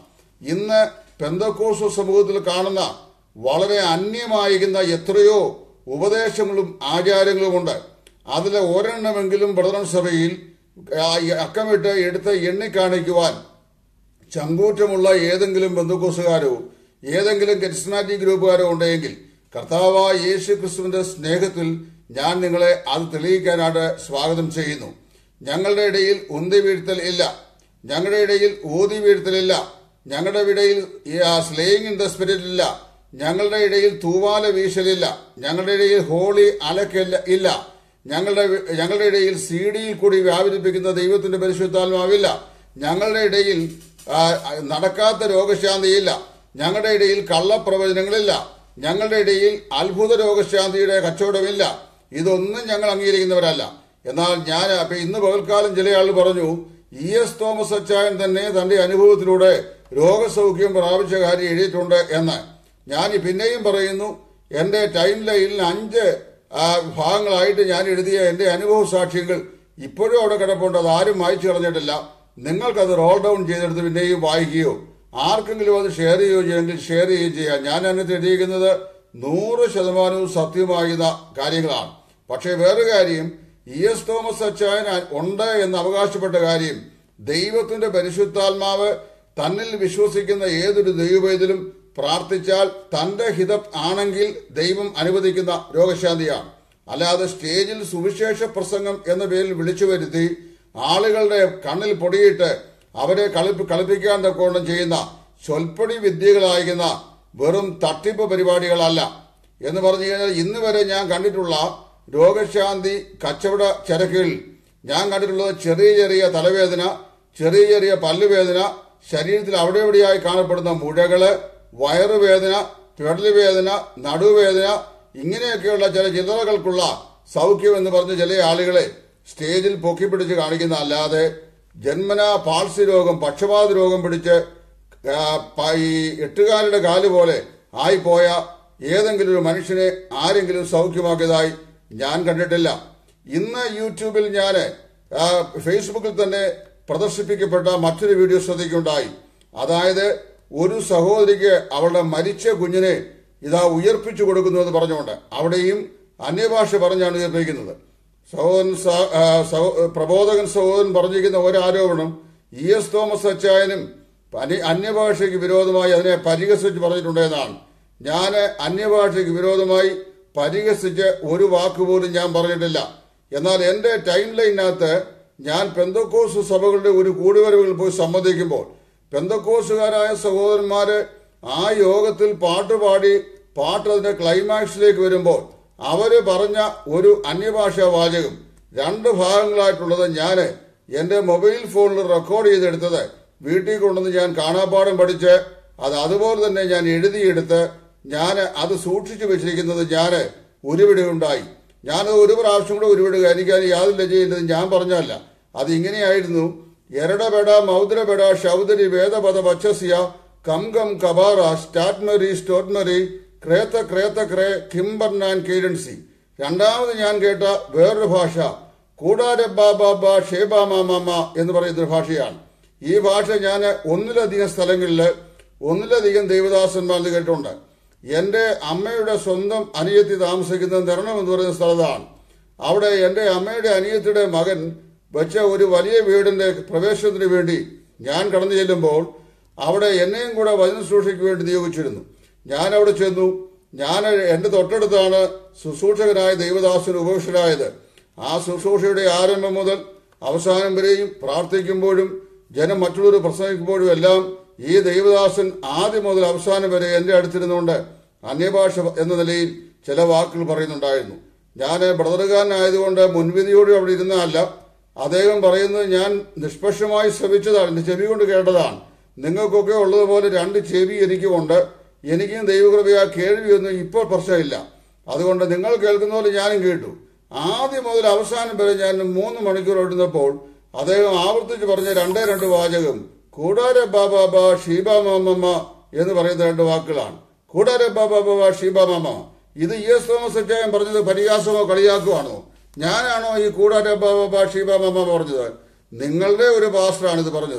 ഇന്ന് പെന്തക്കോസ് സമൂഹത്തിൽ കാണുന്ന വളരെ അന്യമായിരിക്കുന്ന എത്രയോ ഉപദേശങ്ങളും ആചാരങ്ങളുമുണ്ട് അതിലെ ഒരെണ്ണമെങ്കിലും ബ്രദറൻ സഭയിൽ ആ, അക്കമിട്ട് എടുത്ത് എണ്ണിക്കാണിക്കുവാൻ ചങ്കൂറ്റമുള്ള ഏതെങ്കിലും ബന്ധുക്കോസുകാരോ ഏതെങ്കിലും കരിസ്മാറ്റിക് ഗ്രൂപ്പുകാരോ ഉണ്ടെങ്കിൽ കർത്താവായ യേശു ക്രിസ്തുവിന്റെ സ്നേഹത്തിൽ ഞാൻ നിങ്ങളെ അത് തെളിയിക്കാനായിട്ട് സ്വാഗതം ചെയ്യുന്നു ഞങ്ങളുടെ ഇടയിൽ ഉന്തി വീഴ്ത്തൽ ഇല്ല ഞങ്ങളുടെ ഇടയിൽ ഊതി വീഴ്ത്തലില്ല ഞങ്ങളുടെ ഇടയിൽ സ്ലേയിങ് ഇൻ ദ സ്പിരിറ്റ് ഇല്ല ഞങ്ങളുടെ ഇടയിൽ തൂവാല വീശലില്ല ഞങ്ങളുടെ ഇടയിൽ ഹോളി അലക്കില്ല ഇല്ല ഞങ്ങളുടെ ഞങ്ങളുടെ ഇടയിൽ സി ഡിയിൽ കൂടി വ്യാപരിപ്പിക്കുന്ന ദൈവത്തിന്റെ പരിശുദ്ധാത്മാവില്ല ഞങ്ങളുടെ ഇടയിൽ ആ, നടക്കാത്ത രോഗശാന്തിയില്ല ഞങ്ങളുടെ ഇടയിൽ കള്ളപ്രവചനങ്ങളില്ല ഞങ്ങളുടെ ഇടയിൽ അത്ഭുത രോഗശാന്തിയുടെ കച്ചവടമില്ല ഇതൊന്നും ഞങ്ങൾ അംഗീകരിക്കുന്നവരല്ല എന്നാൽ ഞാൻ അപ്പൊ ഇന്ന് പകൽക്കാലം ചില ആൾ പറഞ്ഞു ഇ എസ് തോമസ് അച്ചായൻ തന്നെ തന്റെ അനുഭവത്തിലൂടെ രോഗസൗഖ്യം പ്രാപിച്ച കാര്യം എഴുതിയിട്ടുണ്ട് എന്ന് ഞാൻ പിന്നെയും പറയുന്നു എന്റെ ടൈം ലൈനിൽ അഞ്ച് ആ, ഭാഗങ്ങളായിട്ട് ഞാൻ എഴുതിയ എന്റെ അനുഭവ സാക്ഷ്യങ്ങൾ ഇപ്പോഴും അവിടെ കിടപ്പുണ്ട് അത് ആരും വായിച്ചു കളഞ്ഞിട്ടില്ല നിങ്ങൾക്കത് റോൾ ഡൗൺ ചെയ്തെടുത്ത് പിന്നെയും വായിക്കുകയോ ആർക്കെങ്കിലും അത് ഷെയർ ചെയ്യുകയോ ചെയ്യെങ്കിൽ ഷെയർ ചെയ്യുകയും ചെയ്യാം ഞാൻ അതിനകത്ത് എഴുതിയിരിക്കുന്നത് നൂറ് ശതമാനവും സത്യമാകുന്ന കാര്യങ്ങളാണ് പക്ഷേ വേറൊരു കാര്യം ഇ എസ് തോമസ് അച്ചായൻ ഉണ്ട് എന്ന് അവകാശപ്പെട്ട കാര്യം ദൈവത്തിന്റെ പരിശുദ്ധാത്മാവ് തന്നിൽ വിശ്വസിക്കുന്ന ഏതൊരു ദൈവവേദിലും പ്രാർത്ഥിച്ചാൽ തന്റെ ഹിതം ആണെങ്കിൽ ദൈവം അനുവദിക്കുന്ന രോഗശാന്തിയാണ് അല്ലാതെ സ്റ്റേജിൽ സുവിശേഷ പ്രസംഗം എന്ന പേരിൽ വിളിച്ചു വരുത്തി ആളുകളുടെ കണ്ണിൽ പൊടിയിട്ട് അവരെ കളിപ്പി കളിപ്പിക്കാൻ തക്കോണം ചെയ്യുന്ന ചൊൽപ്പടി വിദ്യകളായിരിക്കുന്ന വെറും തട്ടിപ്പ് പരിപാടികളല്ല എന്ന് പറഞ്ഞു കഴിഞ്ഞാൽ ഇന്ന് വരെ ഞാൻ കണ്ടിട്ടുള്ള രോഗശാന്തി കച്ചവട ചരക്കുകൾ ഞാൻ കണ്ടിട്ടുള്ളത് ചെറിയ ചെറിയ തലവേദന ചെറിയ ചെറിയ പല്ലുവേദന ശരീരത്തിൽ അവിടെ എവിടെയായി കാണപ്പെടുന്ന മുഴകള് വയറുവേദന പെടല് വേദന നടുവേദന ഇങ്ങനെയൊക്കെയുള്ള ചില ചില്ലറകൾക്കുള്ള സൗഖ്യം എന്ന് പറഞ്ഞ് ചില ആളുകളെ സ്റ്റേജിൽ പൊക്കിപ്പിടിച്ച് കാണിക്കുന്ന അല്ലാതെ ജന്മന പാൾസി രോഗം പക്ഷപാത രോഗം പിടിച്ച് ആ, പ- ഈ എട്ടുകാലിയുടെ കാല് പോലെ ആയിപ്പോയ ഏതെങ്കിലും ഒരു മനുഷ്യനെ ആരെങ്കിലും സൗഖ്യമാക്കിയതായി ഞാൻ കണ്ടിട്ടില്ല ഇന്ന് യൂട്യൂബിൽ ഞാൻ ഫേസ്ബുക്കിൽ തന്നെ പ്രദർശിപ്പിക്കപ്പെട്ട മറ്റൊരു വീഡിയോ ശ്രദ്ധിക്കുകയുണ്ടായി അതായത് ഒരു സഹോദരിക്ക് അവളുടെ മരിച്ച കുഞ്ഞിനെ ഇതാ ഉയർപ്പിച്ചു കൊടുക്കുന്നു എന്ന് പറഞ്ഞുകൊണ്ട് അവിടെയും അന്യഭാഷ പറഞ്ഞാണ് ഉയർപ്പിക്കുന്നത് സഹോദരൻ സ- ആ, സഹോ- പ്രബോധകൻ സഹോദരൻ പറഞ്ഞിരിക്കുന്ന ഒരു ആരോപണം ഇ എസ് തോമസ് അച്ചായനും അന്യ- അന്യഭാഷയ്ക്ക് വിരോധമായി അതിനെ പരിഹസിച്ച് പറഞ്ഞിട്ടുണ്ടെന്നാണ് ഞാൻ അന്യഭാഷയ്ക്ക് വിരോധമായി പരിഹസിച്ച് ഒരു വാക്കുപോലും ഞാൻ പറഞ്ഞിട്ടില്ല എന്നാൽ എന്റെ ടൈം ലൈനകത്ത് ഞാൻ പെന്തക്കോസ് സഭകളുടെ ഒരു കൂടിവരവുകളിൽ പോയി സംബന്ധിക്കുമ്പോൾ പെന്തക്കോസുകാരായ സഹോദരന്മാര് ആ യോഗത്തിൽ പാട്ടുപാടി പാട്ട് അതിന്റെ ക്ലൈമാക്സിലേക്ക് വരുമ്പോൾ അവര് പറഞ്ഞ ഒരു അന്യഭാഷാ വാചകം രണ്ട് ഭാഗങ്ങളായിട്ടുള്ളത് ഞാൻ എന്റെ മൊബൈൽ ഫോണിൽ റെക്കോർഡ് ചെയ്തെടുത്തത് വീട്ടിൽ കൊണ്ടുവന്ന് ഞാൻ കാണാപ്പാടം പഠിച്ച് അത് അതുപോലെ തന്നെ ഞാൻ എഴുതിയെടുത്ത് ഞാൻ അത് സൂക്ഷിച്ചു വെച്ചിരിക്കുന്നത് ഞാൻ ഉരുവിടുകയുണ്ടായി ഞാനത് ഒരു പ്രാവശ്യം കൂടെ ഉരുവിടുക എനിക്ക് അത് യാതൊരു ലജ്ജയില്ലെന്ന് ഞാൻ പറഞ്ഞല്ല അത് ഇങ്ങനെയായിരുന്നു എരടപെട മൗദ്രപെട ശൗദരി വേദപദ വച്ചസ്യ കം കം കബാറ സ്റ്റാറ്റ്മറി സ്റ്റോട്ട്മറി ക്രേത്ത ക്രേത്ത ക്രേ കിംബർനാൻ കീരൻസി രണ്ടാമത് ഞാൻ കേട്ട വേറൊരു ഭാഷ കൂടാര ബാബാബ ഷേബാമാമ എന്ന് പറയുന്ന ഒരു ഭാഷയാണ് ഈ ഭാഷ ഞാൻ ഒന്നിലധികം സ്ഥലങ്ങളിൽ ഒന്നിലധികം ദേവദാസന്മാർ കേട്ടിട്ടുണ്ട് എന്റെ അമ്മയുടെ സ്വന്തം അനിയത്തി താമസിക്കുന്ന നിരണം എന്ന് പറയുന്ന സ്ഥലത്താണ് അവിടെ എന്റെ അമ്മയുടെ അനിയത്തിയുടെ മകൻ വെച്ച ഒരു വലിയ വീടിന്റെ പ്രവേശനത്തിന് വേണ്ടി ഞാൻ കടന്നു ചെല്ലുമ്പോൾ അവിടെ എന്നെയും കൂടെ വചനശുശ്രൂഷയ്ക്ക് വേണ്ടി നിയോഗിച്ചിരുന്നു ഞാൻ അവിടെ ചെന്നു ഞാൻ എന്റെ തൊട്ടടുത്താണ് ശുശ്രൂഷകനായ ദൈവദാസൻ ഉപേക്ഷനായത് ആ ശുശ്രൂഷയുടെ ആരംഭം മുതൽ അവസാനം വരെയും പ്രാർത്ഥിക്കുമ്പോഴും ജനം മറ്റുള്ളവർ പ്രസംഗിക്കുമ്പോഴും എല്ലാം ഈ ദൈവദാസൻ ആദ്യം മുതൽ അവസാനം വരെ എന്റെ അടുത്തിരുന്നുകൊണ്ട് അന്യഭാഷ എന്ന നിലയിൽ ചില വാക്കുകൾ പറയുന്നുണ്ടായിരുന്നു ഞാൻ ബ്രദറുകാരനായതുകൊണ്ട് മുൻവിധിയോടെ അവിടെ ഇരുന്നതല്ല അദ്ദേഹം പറയുന്നത് ഞാൻ നിഷ്പക്ഷമായി ശ്രമിച്ചതാണ് എന്റെ ചെവി കൊണ്ട് കേട്ടതാണ് നിങ്ങൾക്കൊക്കെ ഉള്ളതുപോലെ രണ്ട് ചെവി എനിക്കുമുണ്ട് എനിക്കും ദൈവകൃപയാ കേൾവിയൊന്നും ഇപ്പോൾ പ്രശ്നമില്ല അതുകൊണ്ട് നിങ്ങൾ കേൾക്കുന്ന പോലെ ഞാനും കേട്ടു ആദ്യം മുതൽ അവസാനം വരെ ഞാൻ മൂന്ന് മണിക്കൂർ എഴുന്നപ്പോൾ അദ്ദേഹം ആവർത്തിച്ച് പറഞ്ഞ രണ്ടേ രണ്ട് വാചകം കൂടാര ബാബാബ ഷീബ മാമമ്മ എന്ന് പറയുന്ന രണ്ട് വാക്കുകളാണ് കൂടാര ബാബാബ ഷീബ മാമ ഇത് ഇ എസ് തോമസ് അച്ചായൻ പറഞ്ഞത് പരിഹാസമോ കളിയാക്കുവാണോ ഞാനാണോ ഈ കൂടാര ബാബാബ ഷീബ മാമ പറഞ്ഞത് നിങ്ങളുടെ ഒരു പാസ്റ്ററാണ് ഇത് പറഞ്ഞത്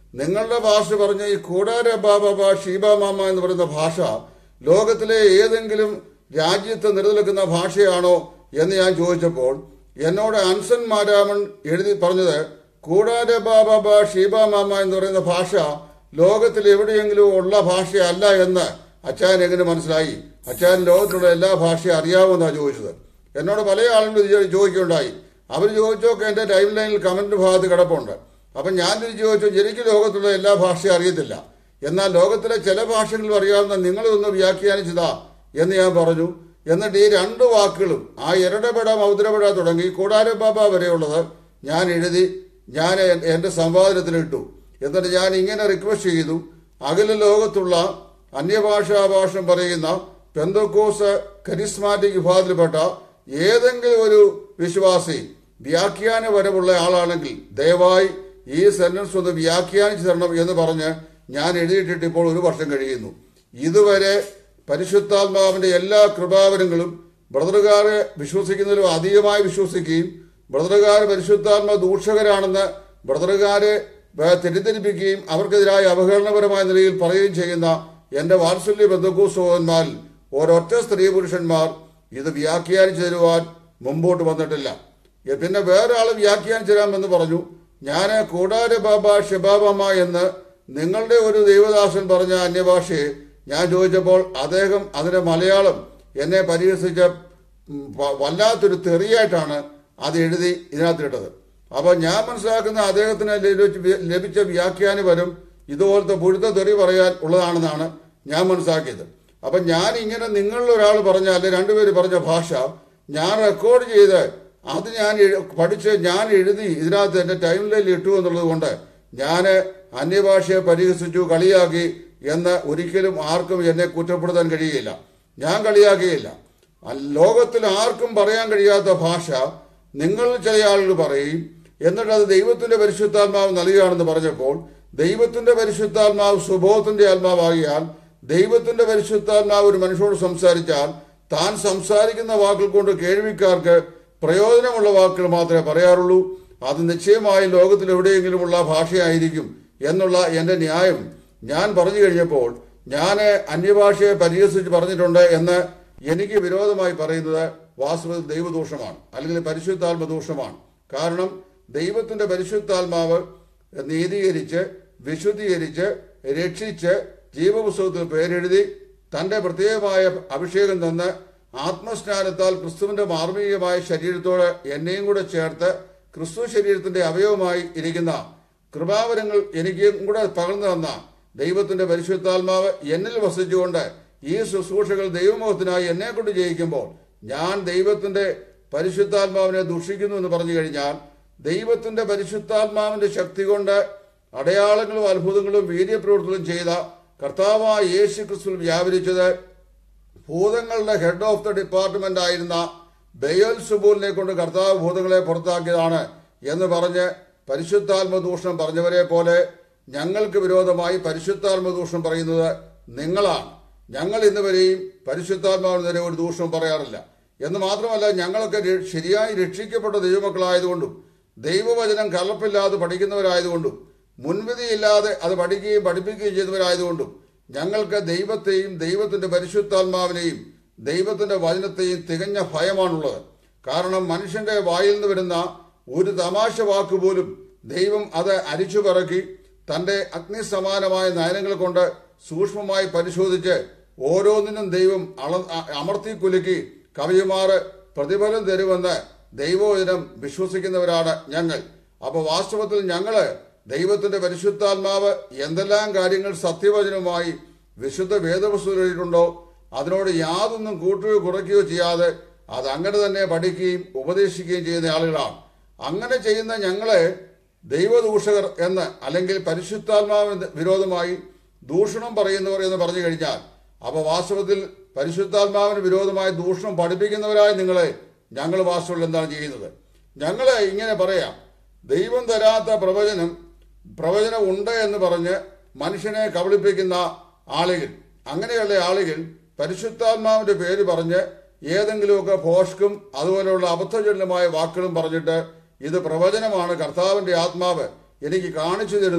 നിങ്ങളുടെ ഭാഷ പറഞ്ഞ ഈ കൂടാര ബാബ ഷീബ മാമ എന്ന് പറയുന്ന ഭാഷ ലോകത്തിലെ ഏതെങ്കിലും രാജ്യത്ത് നിലനിൽക്കുന്ന ഭാഷയാണോ എന്ന് ഞാൻ ചോദിച്ചപ്പോൾ എന്നോട് അൻസൻ മാരാമൻ എഴുതി പറഞ്ഞത് കൂടാര ബാബ ഷീബ മാമ എന്ന് പറയുന്ന ഭാഷ ലോകത്തിൽ എവിടെയെങ്കിലും ഉള്ള ഭാഷയല്ല എന്ന് അച്ചായൻ എങ്ങനെ മനസ്സിലായി അച്ചായൻ ലോകത്തിലുള്ള എല്ലാ ഭാഷയും അറിയാമെന്നാണ് ചോദിച്ചത് എന്നോട് പല ആളുകളും ഇത് ചോദിക്കുകയുണ്ടായി അവർ ചോദിച്ചൊക്കെ എൻ്റെ ടൈം ലൈനിൽ കമന്റ് ഭാഗത്ത് കിടപ്പുണ്ട് അപ്പം ഞാൻ തിരിച്ചു ചോദിച്ചു എനിക്ക് ലോകത്തുള്ള എല്ലാ ഭാഷയും അറിയത്തില്ല എന്നാൽ ലോകത്തിലെ ചില ഭാഷകളും അറിയാവുന്ന നിങ്ങളിതൊന്ന് വ്യാഖ്യാനിച്ചതാ എന്ന് ഞാൻ പറഞ്ഞു എന്നിട്ട് ഈ രണ്ട് വാക്കുകളും ആ എരടപെട മൗദ്രപെട തുടങ്ങി കൂടാര ബാബ വരെയുള്ളത് ഞാൻ എഴുതി ഞാൻ എ- എൻ്റെ സംവാദത്തിലിട്ടു എന്നിട്ട് ഞാൻ ഇങ്ങനെ റിക്വസ്റ്റ് ചെയ്തു അകല ലോകത്തുള്ള അന്യഭാഷാ ഭാഷം പറയുന്ന പെന്തോക്കോസ് കരിസ്മാറ്റിക് വിഭാഗത്തിൽപ്പെട്ട ഏതെങ്കിലും ഒരു വിശ്വാസി വ്യാഖ്യാനപരമുള്ള ആളാണെങ്കിൽ ദയവായി ഈ സെന്റൻസ് ഒന്ന് വ്യാഖ്യാനിച്ചു തരണം എന്ന് പറഞ്ഞ് ഞാൻ എഴുതിയിട്ടിട്ട് ഇപ്പോൾ ഒരു വർഷം കഴിയുന്നു ഇതുവരെ പരിശുദ്ധാത്മാവിന്റെ എല്ലാ കൃപാവരങ്ങളും ബ്രദറുകാരെ വിശ്വസിക്കുന്നതിലും അധികമായി വിശ്വസിക്കുകയും ബ്രദറുകാർ പരിശുദ്ധാത്മ ദൂഷകരാണെന്ന് ബ്രദറുകാരെ വേ- തെറ്റിദ്ധരിപ്പിക്കുകയും അവർക്കെതിരായ അവഹേളനപരമായ നിലയിൽ പറയുകയും ചെയ്യുന്ന എന്റെ വാത്സല്യ ബന്ധുക്കൂസോന്മാരിൽ ഒരൊറ്റ സ്ത്രീ പുരുഷന്മാർ ഇത് വ്യാഖ്യാനിച്ചു തരുവാൻ മുമ്പോട്ട് വന്നിട്ടില്ല എ, പിന്നെ വേറെ ആൾ വ്യാഖ്യാനിച്ചു തരാമെന്ന് പറഞ്ഞു ഞാൻ കൂടാര ബാബ ഷിബാബമ്മ എന്ന് നിങ്ങളുടെ ഒരു ദൈവദാസൻ പറഞ്ഞ അന്യഭാഷയെ ഞാൻ ചോദിച്ചപ്പോൾ അദ്ദേഹം അതിന്റെ മലയാളം എന്നെ പരിഹസിച്ച ഉം, വ- വല്ലാത്തൊരു തെറിയായിട്ടാണ് അത് എഴുതി ഇതിനകത്തിട്ടത് അപ്പൊ ഞാൻ മനസ്സിലാക്കുന്ന അദ്ദേഹത്തിന് ലഭിച്ച- ലഭിച്ച വ്യാഖ്യാനപരം ഇതുപോലത്തെ പുഴുത്ത തെറി പറയാൻ ഉള്ളതാണെന്നാണ് ഞാൻ മനസ്സിലാക്കിയത് അപ്പൊ ഞാൻ ഇങ്ങനെ നിങ്ങളിൽ ഒരാൾ പറഞ്ഞ അല്ലെ രണ്ടുപേര് പറഞ്ഞ ഭാഷ ഞാൻ റെക്കോർഡ് ചെയ്ത് അത് ഞാൻ എഴു- പഠിച്ച് ഞാൻ എഴുതി ഇതിനകത്ത് എന്റെ ടൈം ലൈനിൽ ഇട്ടു എന്നുള്ളത് കൊണ്ട് ഞാൻ അന്യഭാഷയെ പരിഹസിച്ചു കളിയാക്കി എന്ന് ഒരിക്കലും ആർക്കും എന്നെ കുറ്റപ്പെടുത്താൻ കഴിയുകയില്ല ഞാൻ കളിയാക്കിയില്ല അ- ലോകത്തിൽ ആർക്കും പറയാൻ കഴിയാത്ത ഭാഷ നിങ്ങൾ ചില ആളുകൾ പറയും എന്നിട്ട് അത് ദൈവത്തിന്റെ പരിശുദ്ധാത്മാവ് നൽകുകയാണെന്ന് പറഞ്ഞപ്പോൾ ദൈവത്തിന്റെ പരിശുദ്ധാത്മാവ് സുബോധത്തിന്റെ ആത്മാവാകിയാൽ ദൈവത്തിന്റെ പരിശുദ്ധാത്മാവ് ഒരു മനുഷ്യനോട് സംസാരിച്ചാൽ താൻ സംസാരിക്കുന്ന വാക്കുകൾ കൊണ്ട് കേൾവിക്കാർക്ക് പ്രയോജനമുള്ള വാക്കുകൾ മാത്രമേ പറയാറുള്ളൂ അത് നിശ്ചയമായും ലോകത്തിൽ എവിടെയെങ്കിലുമുള്ള ഭാഷയായിരിക്കും എന്നുള്ള എന്റെ ന്യായം ഞാൻ പറഞ്ഞു കഴിഞ്ഞപ്പോൾ ഞാൻ അന്യഭാഷയെ പരിഹസിച്ച് പറഞ്ഞിട്ടുണ്ട് എന്ന് എനിക്ക് വിരോധമായി പറയുന്നത് വാസ്തവത്തിൽ ദൈവദോഷമാണ് അല്ലെങ്കിൽ പരിശുദ്ധാത്മ ദോഷമാണ് കാരണം ദൈവത്തിന്റെ പരിശുദ്ധാത്മാവ് നീതീകരിച്ച് വിശുദ്ധീകരിച്ച് രക്ഷിച്ച് ജീവപുസ്തകത്തിൽ പേരെഴുതി തന്റെ പ്രത്യേകമായ അഭിഷേകം തന്ന് ആത്മസ്നാനത്താൽ ക്രിസ്തുവിന്റെ മാർമികമായ ശരീരത്തോട് എന്നെയും കൂടെ ചേർത്ത് ക്രിസ്തു ശരീരത്തിന്റെ അവയവമായി ഇരിക്കുന്ന കൃപാവരങ്ങൾ എനിക്കും കൂടെ പകർന്നു തന്ന ദൈവത്തിന്റെ പരിശുദ്ധാത്മാവ് എന്നിൽ വസിച്ചുകൊണ്ട് ഈ ശുശ്രൂഷകൾ ദൈവമുഖത്തിനായി എന്നെ കൊണ്ട് ജയിക്കുമ്പോൾ ഞാൻ ദൈവത്തിന്റെ പരിശുദ്ധാത്മാവിനെ ദുഷിക്കുന്നു എന്ന് പറഞ്ഞു കഴിഞ്ഞാൽ ദൈവത്തിന്റെ പരിശുദ്ധാത്മാവിന്റെ ശക്തി കൊണ്ട് അടയാളങ്ങളും അത്ഭുതങ്ങളും വീര്യപ്രവൃത്തികളും ചെയ്ത കർത്താവായ യേശു ക്രിസ്തു വ്യാപരിച്ചത് ഭൂതങ്ങളുടെ ഹെഡ് ഓഫ് ദ ഡിപ്പാർട്ട്മെന്റ് ആയിരുന്ന ബയൽ സുബൂലിനെ കൊണ്ട് കർത്താവ് ഭൂതങ്ങളെ പുറത്താക്കിയതാണ് എന്ന് പറഞ്ഞ് പരിശുദ്ധാത്മ ദൂഷണം പറഞ്ഞവരെ പോലെ ഞങ്ങൾക്ക് വിരോധമായി പരിശുദ്ധാത്മ ദൂഷണം പറയുന്നത് നിങ്ങളാണ് ഞങ്ങൾ ഇന്നുവരെയും പരിശുദ്ധാത്മാവിനെതിരെ ഒരു ദൂഷണം പറയാറില്ല എന്ന് മാത്രമല്ല ഞങ്ങളൊക്കെ ര- ശരിയായി രക്ഷിക്കപ്പെട്ട ദൈവമക്കളായതുകൊണ്ടും ദൈവവചനം കലപ്പില്ലാതെ പഠിക്കുന്നവരായതുകൊണ്ടും മുൻവിധിയില്ലാതെ അത് പഠിക്കുകയും പഠിപ്പിക്കുകയും ചെയ്തവരായതുകൊണ്ടും ഞങ്ങൾക്ക് ദൈവത്തെയും ദൈവത്തിന്റെ പരിശുദ്ധാത്മാവിനെയും ദൈവത്തിന്റെ വചനത്തെയും തികഞ്ഞ ഭയമാണുള്ളത് കാരണം മനുഷ്യന്റെ വായിൽ നിന്ന് വരുന്ന ഒരു തമാശ വാക്ക് പോലും ദൈവം അത് അരിച്ചു പറക്കി തന്റെ അഗ്നിസമാനമായ നയനങ്ങൾ കൊണ്ട് സൂക്ഷ്മമായി പരിശോധിച്ച് ഓരോന്നിനും ദൈവം അള അ- അമർത്തി കുലുക്കി കവിയുമാറ് പ്രതിഫലം തരുമെന്ന് ദൈവവചനം വിശ്വസിക്കുന്നവരാണ് ഞങ്ങൾ അപ്പൊ വാസ്തവത്തിൽ ഞങ്ങള് ദൈവത്തിന്റെ പരിശുദ്ധാത്മാവ് എന്തെല്ലാം കാര്യങ്ങൾ സത്യവചനവുമായി വിശുദ്ധ വേദപുസ്തകത്തിലുണ്ടോ അതിനോട് യാതൊന്നും കൂട്ടുകയോ കുറയ്ക്കുകയോ ചെയ്യാതെ അത് അങ്ങനെ തന്നെ പഠിക്കുകയും ഉപദേശിക്കുകയും ചെയ്യുന്ന ആളുകളാണ് അങ്ങനെ ചെയ്യുന്ന ഞങ്ങളെ ദൈവദൂഷകർ എന്ന് അല്ലെങ്കിൽ പരിശുദ്ധാത്മാവിന് വിരോധമായി ദൂഷണം പറയുന്നവർ എന്ന് പറഞ്ഞു കഴിഞ്ഞാൽ അപ്പൊ വാസ്തവത്തിൽ പരിശുദ്ധാത്മാവിന് വിരോധമായി ദൂഷണം പഠിപ്പിക്കുന്നവരായ നിങ്ങളെ ഞങ്ങൾ വാസ്തവത്തിൽ എന്താണ് ചെയ്യുന്നത് ഞങ്ങളെ ഇങ്ങനെ പറയാം ദൈവം തരാത്ത പ്രവചനം പ്രവചനം ഉണ്ട് എന്ന് പറഞ്ഞ് മനുഷ്യനെ കബളിപ്പിക്കുന്ന ആളുകൾ അങ്ങനെയുള്ള ആളുകൾ പരിശുദ്ധാത്മാവിന്റെ പേര് പറഞ്ഞ് ഏതെങ്കിലുമൊക്കെ ഭോഷ്കും അതുപോലെയുള്ള അബദ്ധജനമായ വാക്കുകളും പറഞ്ഞിട്ട് ഇത് പ്രവചനമാണ് കർത്താവിന്റെ ആത്മാവ് എനിക്ക് കാണിച്ചു തരുന്നു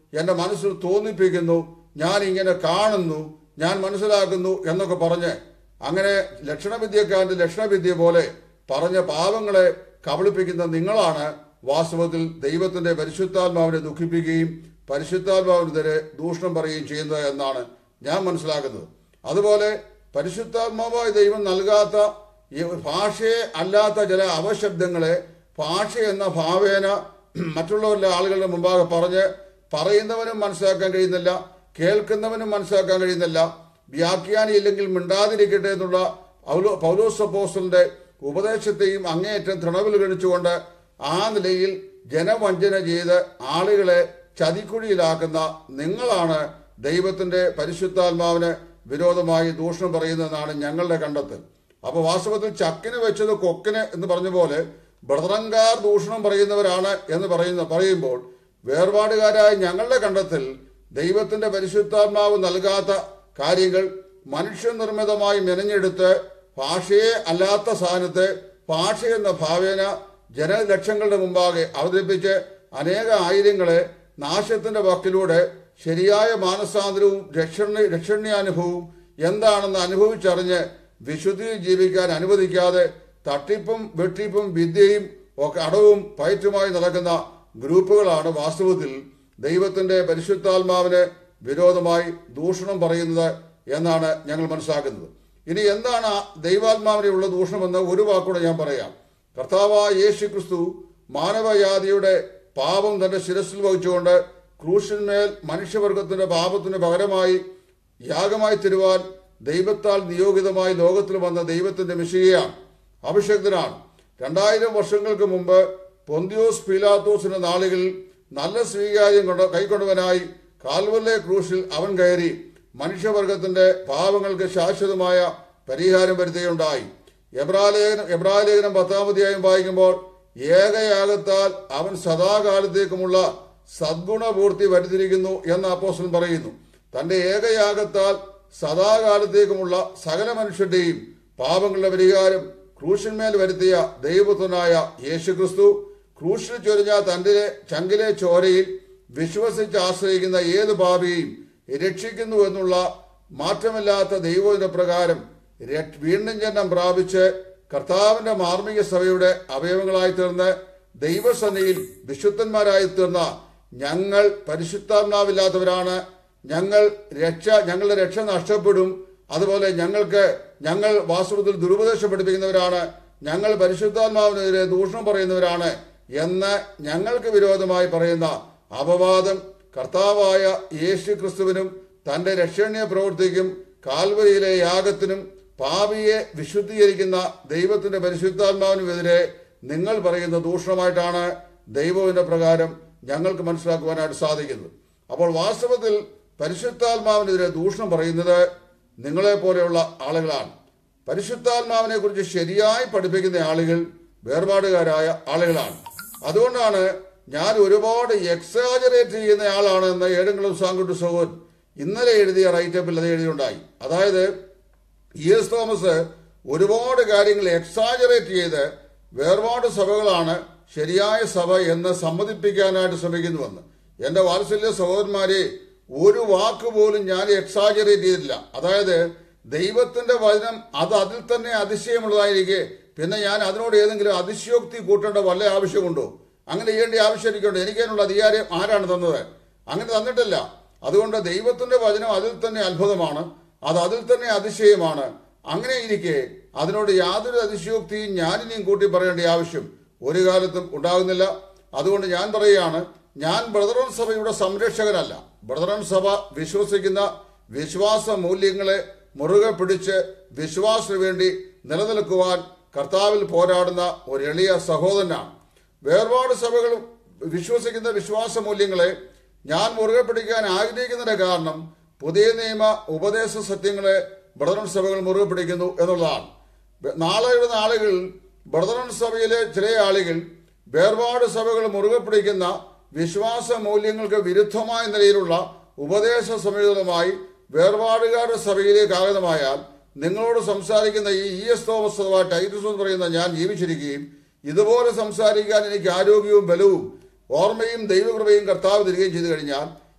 എൻ്റെ മനസ്സിൽ തോന്നിപ്പിക്കുന്നു ഞാൻ ഇങ്ങനെ കാണുന്നു ഞാൻ മനസ്സിലാക്കുന്നു എന്നൊക്കെ പറഞ്ഞ് അങ്ങനെ ലക്ഷണവിദ്യക്കാരൻ്റെ ലക്ഷണവിദ്യ പോലെ പറഞ്ഞ പാവങ്ങളെ കബളിപ്പിക്കുന്ന നിങ്ങളാണ് വാസ്തവത്തിൽ ദൈവത്തിന്റെ പരിശുദ്ധാത്മാവിനെ ദുഃഖിപ്പിക്കുകയും പരിശുദ്ധാത്മാവിനെതിരെ ദൂഷണം പറയുകയും ചെയ്യുന്നത് എന്നാണ് ഞാൻ മനസ്സിലാക്കുന്നത് അതുപോലെ പരിശുദ്ധാത്മാവായ ദൈവം നൽകാത്ത ഈ ഭാഷയെ അല്ലാത്ത ചില അവശബ്ദങ്ങളെ ഭാഷ എന്ന ഭാവേന മറ്റുള്ളവരുടെ ആളുകളുടെ മുമ്പാകെ പറഞ്ഞ് പറയുന്നവനും മനസ്സിലാക്കാൻ കഴിയുന്നില്ല കേൾക്കുന്നവനും മനസ്സിലാക്കാൻ കഴിയുന്നില്ല വ്യാഖ്യാനി ഇല്ലെങ്കിൽ മിണ്ടാതിരിക്കട്ടെ എന്നുള്ള പൗലോ പൗലോസ് അപ്പോസ്റ്റലിന്റെ ഉപദേശത്തെയും അങ്ങേയറ്റം തൃണവിൽ ഗണിച്ചുകൊണ്ട് ആ നിലയിൽ ജനവഞ്ചന ചെയ്ത് ആളുകളെ ചതിക്കുഴിയിലാക്കുന്ന നിങ്ങളാണ് ദൈവത്തിന്റെ പരിശുദ്ധാത്മാവിന് വിരോധമായി ദൂഷണം പറയുന്നതെന്നാണ് ഞങ്ങളുടെ കണ്ടെത്തൽ അപ്പൊ വാസ്തവത്തിൽ ചക്കിന് വെച്ചത് കൊക്കിന് എന്ന് പറഞ്ഞ പോലെ ബ്രദറങ്കാർ ദൂഷണം പറയുന്നവരാണ് എന്ന് പറയുന്ന പറയുമ്പോൾ വേർപാടുകാരായ ഞങ്ങളുടെ കണ്ടെത്തൽ ദൈവത്തിന്റെ പരിശുദ്ധാത്മാവ് നൽകാത്ത കാര്യങ്ങൾ മനുഷ്യനിർമ്മിതമായി മെനഞ്ഞെടുത്ത് ഭാഷയെ അല്ലാത്ത സാധനത്തെ ഭാഷ എന്ന ഭാവേന ജനലക്ഷങ്ങളുടെ മുമ്പാകെ അവതരിപ്പിച്ച് അനേക ആയിരങ്ങളെ നാശത്തിന്റെ വാക്കിലൂടെ ശരിയായ മാനസാന്തരവും രക്ഷണ രക്ഷണ്യാനുഭവവും എന്താണെന്ന് അനുഭവിച്ചറിഞ്ഞ് വിശുദ്ധിയിൽ ജീവിക്കാൻ അനുവദിക്കാതെ തട്ടിപ്പും വെട്ടിപ്പും വിദ്യയും ഒക്കെ അടവും പയറ്റുമായി നടക്കുന്ന ഗ്രൂപ്പുകളാണ് വാസ്തവത്തിൽ ദൈവത്തിന്റെ പരിശുദ്ധാത്മാവിന് വിരോധമായി ദൂഷണം പറയുന്നത് എന്നാണ് ഞങ്ങൾ മനസ്സിലാക്കുന്നത് ഇനി എന്താണ് ആ ദൈവാത്മാവിനെയുള്ള ദൂഷണമെന്ന് ഒരു വാക്കൂടെ ഞാൻ പറയാം കർത്താവായ യേശു ക്രിസ്തു മാനവജാതിയുടെ പാപം തന്റെ ശിരസിൽ വഹിച്ചുകൊണ്ട് ക്രൂശിന്മേൽ മനുഷ്യവർഗത്തിന്റെ പാപത്തിന് പകരമായി യാഗമായി തരുവാൻ ദൈവത്താൽ നിയോഗിതമായി ലോകത്തിൽ വന്ന ദൈവത്തിന്റെ മിശികയാണ് അഭിഷക്തനാണ് രണ്ടായിരം വർഷങ്ങൾക്ക് മുമ്പ് പൊന്തിയോസ് പീലാത്തോസിന്റെ നാളുകളിൽ നല്ല സ്വീകാര്യം കൊണ്ട് കൈക്കൊണ്ടവനായി കാൽവല്ലെ ക്രൂശിൽ അവൻ കയറി മനുഷ്യവർഗത്തിന്റെ പാവങ്ങൾക്ക് ശാശ്വതമായ പരിഹാരം വരുത്തുകയുണ്ടായി എബ്രാലേഖനം എബ്രാലേഖനം പത്താമധ്യായം വായിക്കുമ്പോൾ ഏകയാഗത്താൽ അവൻ സദാകാലത്തേക്കുമുള്ള സദ്ഗുണപൂർത്തി വരുത്തിയിരിക്കുന്നു എന്ന് അപ്പോസ്റ്റലൻ പറയുന്നു തന്റെ ഏകയാഗത്താൽ സദാകാലത്തേക്കുമുള്ള സകല മനുഷ്യരുടെയും പാപങ്ങളുടെ പരിഹാരം ക്രൂശന്മേൽ വരുത്തിയ ദൈവപുത്രനായ യേശുക്രിസ്തു ക്രൂശിൽ ചൊരിഞ്ഞ തന്റെ ചങ്കിലെ ചോരയിൽ വിശ്വസിച്ച് ആശ്രയിക്കുന്ന ഏത് പാപിയെയും രക്ഷിക്കുന്നു എന്നുള്ള മാറ്റമില്ലാത്ത ദൈവത്തിന്റെ പ്രകാരം രക്ഷ- വീണ്ടും ജന്മം പ്രാപിച്ച് കർത്താവിന്റെ മാർമിക സഭയുടെ അവയവങ്ങളായി തീർന്ന് ദൈവസന്നിധിയിൽ വിശുദ്ധന്മാരായി തീർന്ന ഞങ്ങൾ പരിശുദ്ധാത്മാവില്ലാത്തവരാണ് ഞങ്ങൾ രക്ഷ ഞങ്ങളുടെ രക്ഷ നഷ്ടപ്പെടും അതുപോലെ ഞങ്ങൾക്ക് ഞങ്ങൾ വാസ്തവത്തിൽ ദുരുപദേശം പഠിപ്പിക്കുന്നവരാണ് ഞങ്ങൾ പരിശുദ്ധാത്മാവിനെതിരെ ദൂഷണം പറയുന്നവരാണ് എന്ന് ഞങ്ങൾക്ക് വിരോധമായി പറയുന്ന അപവാദം കർത്താവായ യേശു ക്രിസ്തുവിനും തന്റെ രക്ഷണീയ പ്രവൃത്തിക്കും കാൽവരിയിലെ യാഗത്തിനും പാപിയെ വിശുദ്ധീകരിക്കുന്ന ദൈവത്തിന്റെ പരിശുദ്ധാത്മാവിനുമെതിരെ നിങ്ങൾ പറയുന്ന ദൂഷണമായിട്ടാണ് ദൈവത്തിന്റെ പ്രകാരം ഞങ്ങൾക്ക് മനസ്സിലാക്കുവാനായിട്ട് സാധിക്കുന്നത് അപ്പോൾ വാസ്തവത്തിൽ പരിശുദ്ധാത്മാവിനെതിരെ ദൂഷണം പറയുന്നത് നിങ്ങളെ പോലെയുള്ള ആളുകളാണ് പരിശുദ്ധാത്മാവിനെ കുറിച്ച് ശരിയായി പഠിപ്പിക്കുന്ന ആളുകൾ വേർപാടുകാരായ ആളുകളാണ് അതുകൊണ്ടാണ് ഞാൻ ഒരുപാട് എക്സാജറേറ്റ് ചെയ്യുന്ന ആളാണ് എന്ന് ഏതെങ്കിലും സാങ്കുട്ട് സഹോൻ ഇന്നലെ എഴുതിയ റൈറ്റപ്പിൽ അത് എഴുതിയുണ്ടായി അതായത് ഇ എസ് തോമസ് ഒരുപാട് കാര്യങ്ങൾ എക്സാജറേറ്റ് ചെയ്ത് വേർപാട് സഭകളാണ് ശരിയായ സഭ എന്ന് സമ്മതിപ്പിക്കാനായിട്ട് ശ്രമിക്കുന്നുവെന്ന് എന്റെ വാത്സല്യ സഹോദരന്മാരെ ഒരു വാക്ക് പോലും ഞാൻ എക്സാജറേറ്റ് ചെയ്തിട്ടില്ല അതായത് ദൈവത്തിന്റെ വചനം അത് അതിൽ തന്നെ അതിശയമുള്ളതായിരിക്കെ പിന്നെ ഞാൻ അതിനോട് ഏതെങ്കിലും അതിശയോക്തി കൂട്ടേണ്ട വല്ല ആവശ്യമുണ്ടോ അങ്ങനെ ചെയ്യേണ്ട ആവശ്യം എനിക്കുണ്ട് എനിക്കതിനുള്ള അധികാരം ആരാണ് തന്നത് അങ്ങനെ തന്നിട്ടില്ല അതുകൊണ്ട് ദൈവത്തിന്റെ വചനം അതിൽ തന്നെ അത്ഭുതമാണ് അത് അതിൽ തന്നെ അതിശയമാണ് അങ്ങനെ ഇരിക്കെ അതിനോട് യാതൊരു അതിശയോക്തിയും ഞാനിനിയും കൂട്ടി പറയേണ്ട ആവശ്യം ഒരു കാലത്തും ഉണ്ടാകുന്നില്ല അതുകൊണ്ട് ഞാൻ പറയുകയാണ് ഞാൻ ബ്രദറൻ സഭയുടെ സംരക്ഷകനല്ല ബ്രദറൻ സഭ വിശ്വസിക്കുന്ന വിശ്വാസ മൂല്യങ്ങളെ മുറുകെ പിടിച്ച് വിശ്വാസത്തിന് വേണ്ടി നിലനിൽക്കുവാൻ കർത്താവിൽ പോരാടുന്ന ഒരു എളിയ സഹോദരനാണ് വേർപാട് സഭകൾ വിശ്വസിക്കുന്ന വിശ്വാസ മൂല്യങ്ങളെ ഞാൻ മുറുകെ പിടിക്കാൻ ആഗ്രഹിക്കുന്നതിന്റെ കാരണം പുതിയ നിയമ ഉപദേശ സത്യങ്ങളെ ബ്രദറൻ സഭകൾ മുറുകെ പിടിക്കുന്നു എന്നുള്ളതാണ് നാളെയുടെ നാളുകൾ ബ്രദറൻ സഭയിലെ ചില ആളുകൾ വേർപാട് സഭകൾ മുറുകെ പിടിക്കുന്ന വിശ്വാസ മൂല്യങ്ങൾക്ക് വിരുദ്ധമായ നിലയിലുള്ള ഉപദേശ സമീപനമായി വേർപാടുകാരുടെ സഭയിലേക്ക് ആഗതമായാൽ നിങ്ങളോട് സംസാരിക്കുന്ന ഈ ഇ എസ് തോമസ് അഥവാ ടൈറ്റസ് എന്ന് പറയുന്ന ഞാൻ ജീവിച്ചിരിക്കുകയും ഇതുപോലെ സംസാരിക്കാൻ എനിക്ക് ആരോഗ്യവും ബലവും ഓർമ്മയും ദൈവകൃപയും കർത്താവ് തരികയും ചെയ്തു കഴിഞ്ഞാൽ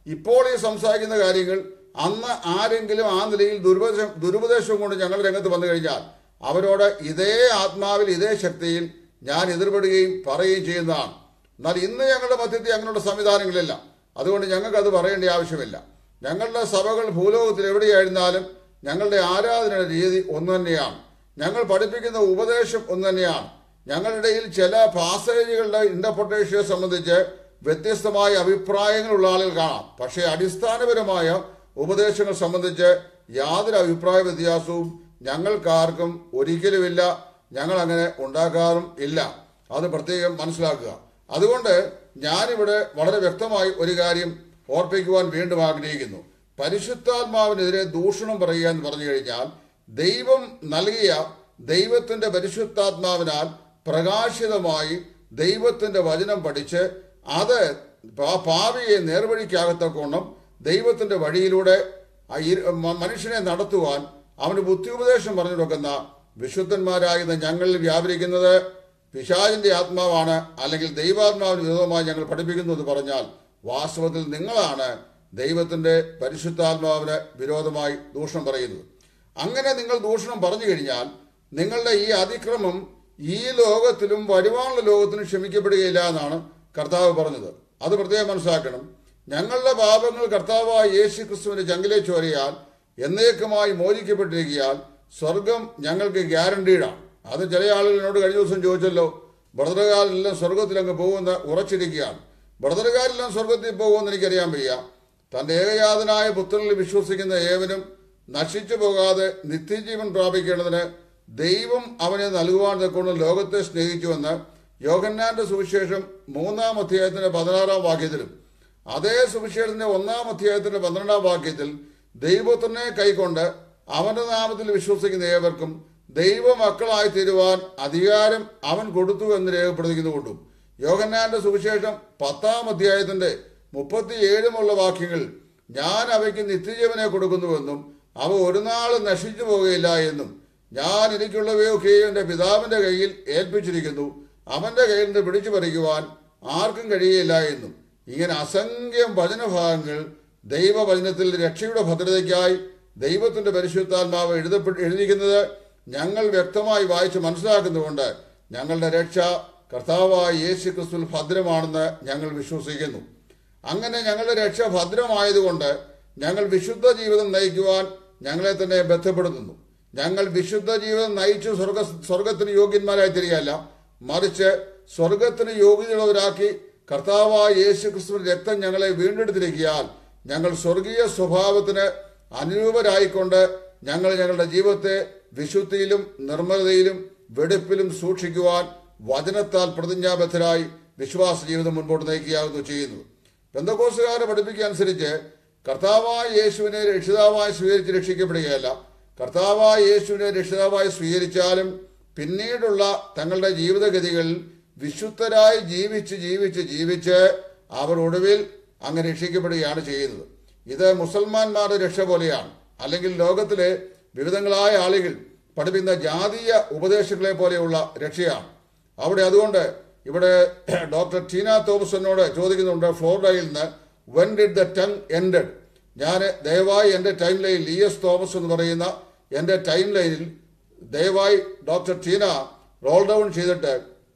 ഇപ്പോൾ ഈ സംസാരിക്കുന്ന കാര്യങ്ങൾ അന്ന് ആരെങ്കിലും ആ നിലയിൽ ദുരുപദേശം ദുരുപദേശം കൊണ്ട് ഞങ്ങൾ രംഗത്ത് വന്നു കഴിഞ്ഞാൽ അവരോട് ഇതേ ആത്മാവിൽ ഇതേ ശക്തിയിൽ ഞാൻ എതിർപ്പെടുകയും പറയുകയും ചെയ്യുന്നതാണ് എന്നാൽ ഇന്ന് ഞങ്ങളുടെ മധ്യത്തിൽ അങ്ങനെയുള്ള സംവിധാനങ്ങളില്ല അതുകൊണ്ട് ഞങ്ങൾക്ക് അത് പറയേണ്ട ആവശ്യമില്ല ഞങ്ങളുടെ സഭകൾ ഭൂലോകത്തിൽ എവിടെയായിരുന്നാലും ഞങ്ങളുടെ ആരാധനയുടെ രീതി ഒന്ന് തന്നെയാണ് ഞങ്ങൾ പഠിപ്പിക്കുന്ന ഉപദേശം ഒന്ന് തന്നെയാണ് ഞങ്ങളുടെ ഇടയിൽ ചില പാസേജുകളുടെ ഇന്റർപ്രിട്ടേഷനെ സംബന്ധിച്ച് വ്യത്യസ്തമായ അഭിപ്രായങ്ങളുള്ള ആളുകൾ കാണാം പക്ഷേ അടിസ്ഥാനപരമായ ഉപദേശങ്ങൾ സംബന്ധിച്ച് യാതൊരു അഭിപ്രായ വ്യത്യാസവും ഞങ്ങൾക്കാർക്കും ഒരിക്കലുമില്ല ഞങ്ങൾ അങ്ങനെ ഉണ്ടാക്കാറും ഇല്ല അത് പ്രത്യേകം മനസ്സിലാക്കുക അതുകൊണ്ട് ഞാനിവിടെ വളരെ വ്യക്തമായി ഒരു കാര്യം ഓർപ്പിക്കുവാൻ വീണ്ടും ആഗ്രഹിക്കുന്നു പരിശുദ്ധാത്മാവിനെതിരെ ദൂഷണം പറയുക എന്ന് പറഞ്ഞു കഴിഞ്ഞാൽ ദൈവം നൽകിയ ദൈവത്തിന്റെ പരിശുദ്ധാത്മാവിനാൽ പ്രകാശിതമായി ദൈവത്തിന്റെ വചനം പഠിച്ച് അത് പാ- പാപിയെ നേർവഴിക്കാകത്തക്കോണം ദൈവത്തിന്റെ വഴിയിലൂടെ ആ ഇരു- മ- മനുഷ്യനെ നടത്തുവാൻ അവന് ബുദ്ധിയുപദേശം പറഞ്ഞു കൊടുക്കുന്ന വിശുദ്ധന്മാരാകുന്ന ഞങ്ങളിൽ വ്യാപരിക്കുന്നത് പിശാചിന്റെ ആത്മാവാണ് അല്ലെങ്കിൽ ദൈവാത്മാവിന് വിരോധമായി ഞങ്ങൾ പഠിപ്പിക്കുന്നു എന്ന് പറഞ്ഞാൽ വാസ്തവത്തിൽ നിങ്ങളാണ് ദൈവത്തിന്റെ പരിശുദ്ധാത്മാവിന് വിരോധമായി ദൂഷണം പറയുന്നത് അങ്ങനെ നിങ്ങൾ ദൂഷണം പറഞ്ഞു കഴിഞ്ഞാൽ നിങ്ങളുടെ ഈ അതിക്രമം ഈ ലോകത്തിലും വരുവാനുള്ള ലോകത്തിലും ക്ഷമിക്കപ്പെടുകയില്ല എന്നാണ് കർത്താവ് പറഞ്ഞത് അത് പ്രത്യേകം മനസ്സിലാക്കണം ഞങ്ങളുടെ പാപങ്ങൾ കർത്താവായ യേശു ക്രിസ്തുവിന്റെ ചങ്കിലെ ചോരയാൽ എന്നേക്കുമായി മോചിക്കപ്പെട്ടിരിക്കാൻ സ്വർഗം ഞങ്ങൾക്ക് ഗ്യാരണ്ടീഡാണ് അത് ചില ആളുകളോട് കഴിഞ്ഞ ദിവസം ചോദിച്ചല്ലോ ബ്രദറുകാരെല്ലാം സ്വർഗത്തിലങ്ങ് പോകുന്ന ഉറച്ചിരിക്കുകയാണ് ബ്രദറുകാരെല്ലാം സ്വർഗത്തിൽ പോകുമെന്ന് എനിക്കറിയാൻ വയ്യ തന്റെ ഏകജാതനായ പുത്രനിൽ വിശ്വസിക്കുന്ന ഏവനും നശിച്ചു പോകാതെ നിത്യജീവൻ പ്രാപിക്കേണ്ടതിന് ദൈവം അവനെ നൽകുവാൻ തക്കൊണ്ട് ലോകത്തെ സ്നേഹിച്ചുവെന്ന് യോഹന്നാന്റെ സുവിശേഷം മൂന്നാം അധ്യായത്തിന്റെ പതിനാറാം വാക്യത്തിലും അതേ സുവിശേഷത്തിന്റെ ഒന്നാം അധ്യായത്തിന്റെ പന്ത്രണ്ടാം വാക്യത്തിൽ ദൈവത്തിനെ കൈക്കൊണ്ട് അവന്റെ നാമത്തിൽ വിശ്വസിക്കുന്ന ഏവർക്കും ദൈവമക്കളായി തീരുവാൻ അധികാരം അവൻ കൊടുത്തു എന്ന് രേഖപ്പെടുത്തിക്കുന്നുകൊണ്ടും യോഹന്നാന്റെ സുവിശേഷം പത്താം അധ്യായത്തിന്റെ മുപ്പത്തിയേഴുമുള്ള വാക്യങ്ങൾ ഞാൻ അവയ്ക്ക് നിത്യജീവനെ കൊടുക്കുന്നുവെന്നും അവ ഒരു നാളും നശിച്ചു പോകുകയില്ല എന്നും ഞാൻ എനിക്കുള്ളവയൊക്കെയും എൻ്റെ പിതാവിന്റെ കയ്യിൽ ഏൽപ്പിച്ചിരിക്കുന്നു അവന്റെ കയ്യിൽ നിന്ന് പിടിച്ചു പറിക്കുവാൻ ആർക്കും കഴിയില്ല എന്നും ഇങ്ങനെ അസംഖ്യം വചനഭാഗങ്ങൾ ദൈവവചനത്തിൽ രക്ഷയുടെ ഭദ്രതയ്ക്കായി ദൈവത്തിന്റെ പരിശുദ്ധാത്മാവ് എഴുതപ്പെട്ട് എഴുതിയിരിക്കുന്നത് ഞങ്ങൾ വ്യക്തമായി വായിച്ച് മനസ്സിലാക്കുന്നതുകൊണ്ട് ഞങ്ങളുടെ രക്ഷ കർത്താവായ യേശു ക്രിസ്തുവിൽ ഭദ്രമാണെന്ന് ഞങ്ങൾ വിശ്വസിക്കുന്നു അങ്ങനെ ഞങ്ങളുടെ രക്ഷ ഭദ്രമായതുകൊണ്ട് ഞങ്ങൾ വിശുദ്ധ ജീവിതം നയിക്കുവാൻ ഞങ്ങളെ തന്നെ ബന്ധപ്പെടുത്തുന്നു ഞങ്ങൾ വിശുദ്ധ ജീവിതം നയിച്ച് സ്വർഗ സ്വർഗത്തിന് യോഗ്യന്മാരായി തിരികല്ല മറിച്ച് സ്വർഗത്തിന് യോഗ്യതയുള്ളവരാക്കി കർത്താവായ യേശു ക്രിസ്തുവിന്റെ രക്തം ഞങ്ങളെ വീണ്ടെടുത്തിരിക്കാൻ ഞങ്ങൾ സ്വർഗീയ സ്വഭാവത്തിന് അനുരൂപരായിക്കൊണ്ട് ഞങ്ങൾ ഞങ്ങളുടെ ജീവിതത്തെ വിശുദ്ധിയിലും നിർമ്മലതയിലും വെടിപ്പിലും സൂക്ഷിക്കുവാൻ വചനത്താൽ പ്രതിജ്ഞാബദ്ധരായി വിശ്വാസ ജീവിതം മുൻപോട്ട് നയിക്കുകയാകുന്നു ചെയ്യുന്നത് ബന്ധകോസുകാരെ പഠിപ്പിക്കുക അനുസരിച്ച് കർത്താവായ യേശുവിനെ രക്ഷിതാവായി സ്വീകരിച്ച് രക്ഷിക്കപ്പെടുകയല്ല കർത്താവായ യേശുവിനെ രക്ഷിതാവായി സ്വീകരിച്ചാലും പിന്നീടുള്ള തങ്ങളുടെ ജീവിതഗതികളിൽ വിശുദ്ധരായി ജീവിച്ച് ജീവിച്ച് ജീവിച്ച് അവർ ഒടുവിൽ അങ്ങ് രക്ഷിക്കപ്പെടുകയാണ് ചെയ്യുന്നത് ഇത് മുസൽമാന്മാരുടെ രക്ഷ പോലെയാണ് അല്ലെങ്കിൽ ലോകത്തിലെ വിവിധങ്ങളായ ആളുകൾ പഠിപ്പിക്കുന്ന ജാതീയ ഉപദേശങ്ങളെ പോലെയുള്ള രക്ഷയാണ് അവിടെ അതുകൊണ്ട് ഇവിടെ ഡോക്ടർ ടീന തോമസ് എന്നോട് ചോദിക്കുന്നുണ്ട് ഫ്ലോറിഡയിൽ നിന്ന് when did the tongue ended ഞാൻ ദയവായി എൻ്റെ ടൈം ലൈനിൽ ഇ എസ് തോമസ് എന്ന് പറയുന്ന എൻ്റെ ടൈം ലൈനിൽ ദയവായി ഡോക്ടർ ടീന റോൾ ഡൗൺ ചെയ്തിട്ട്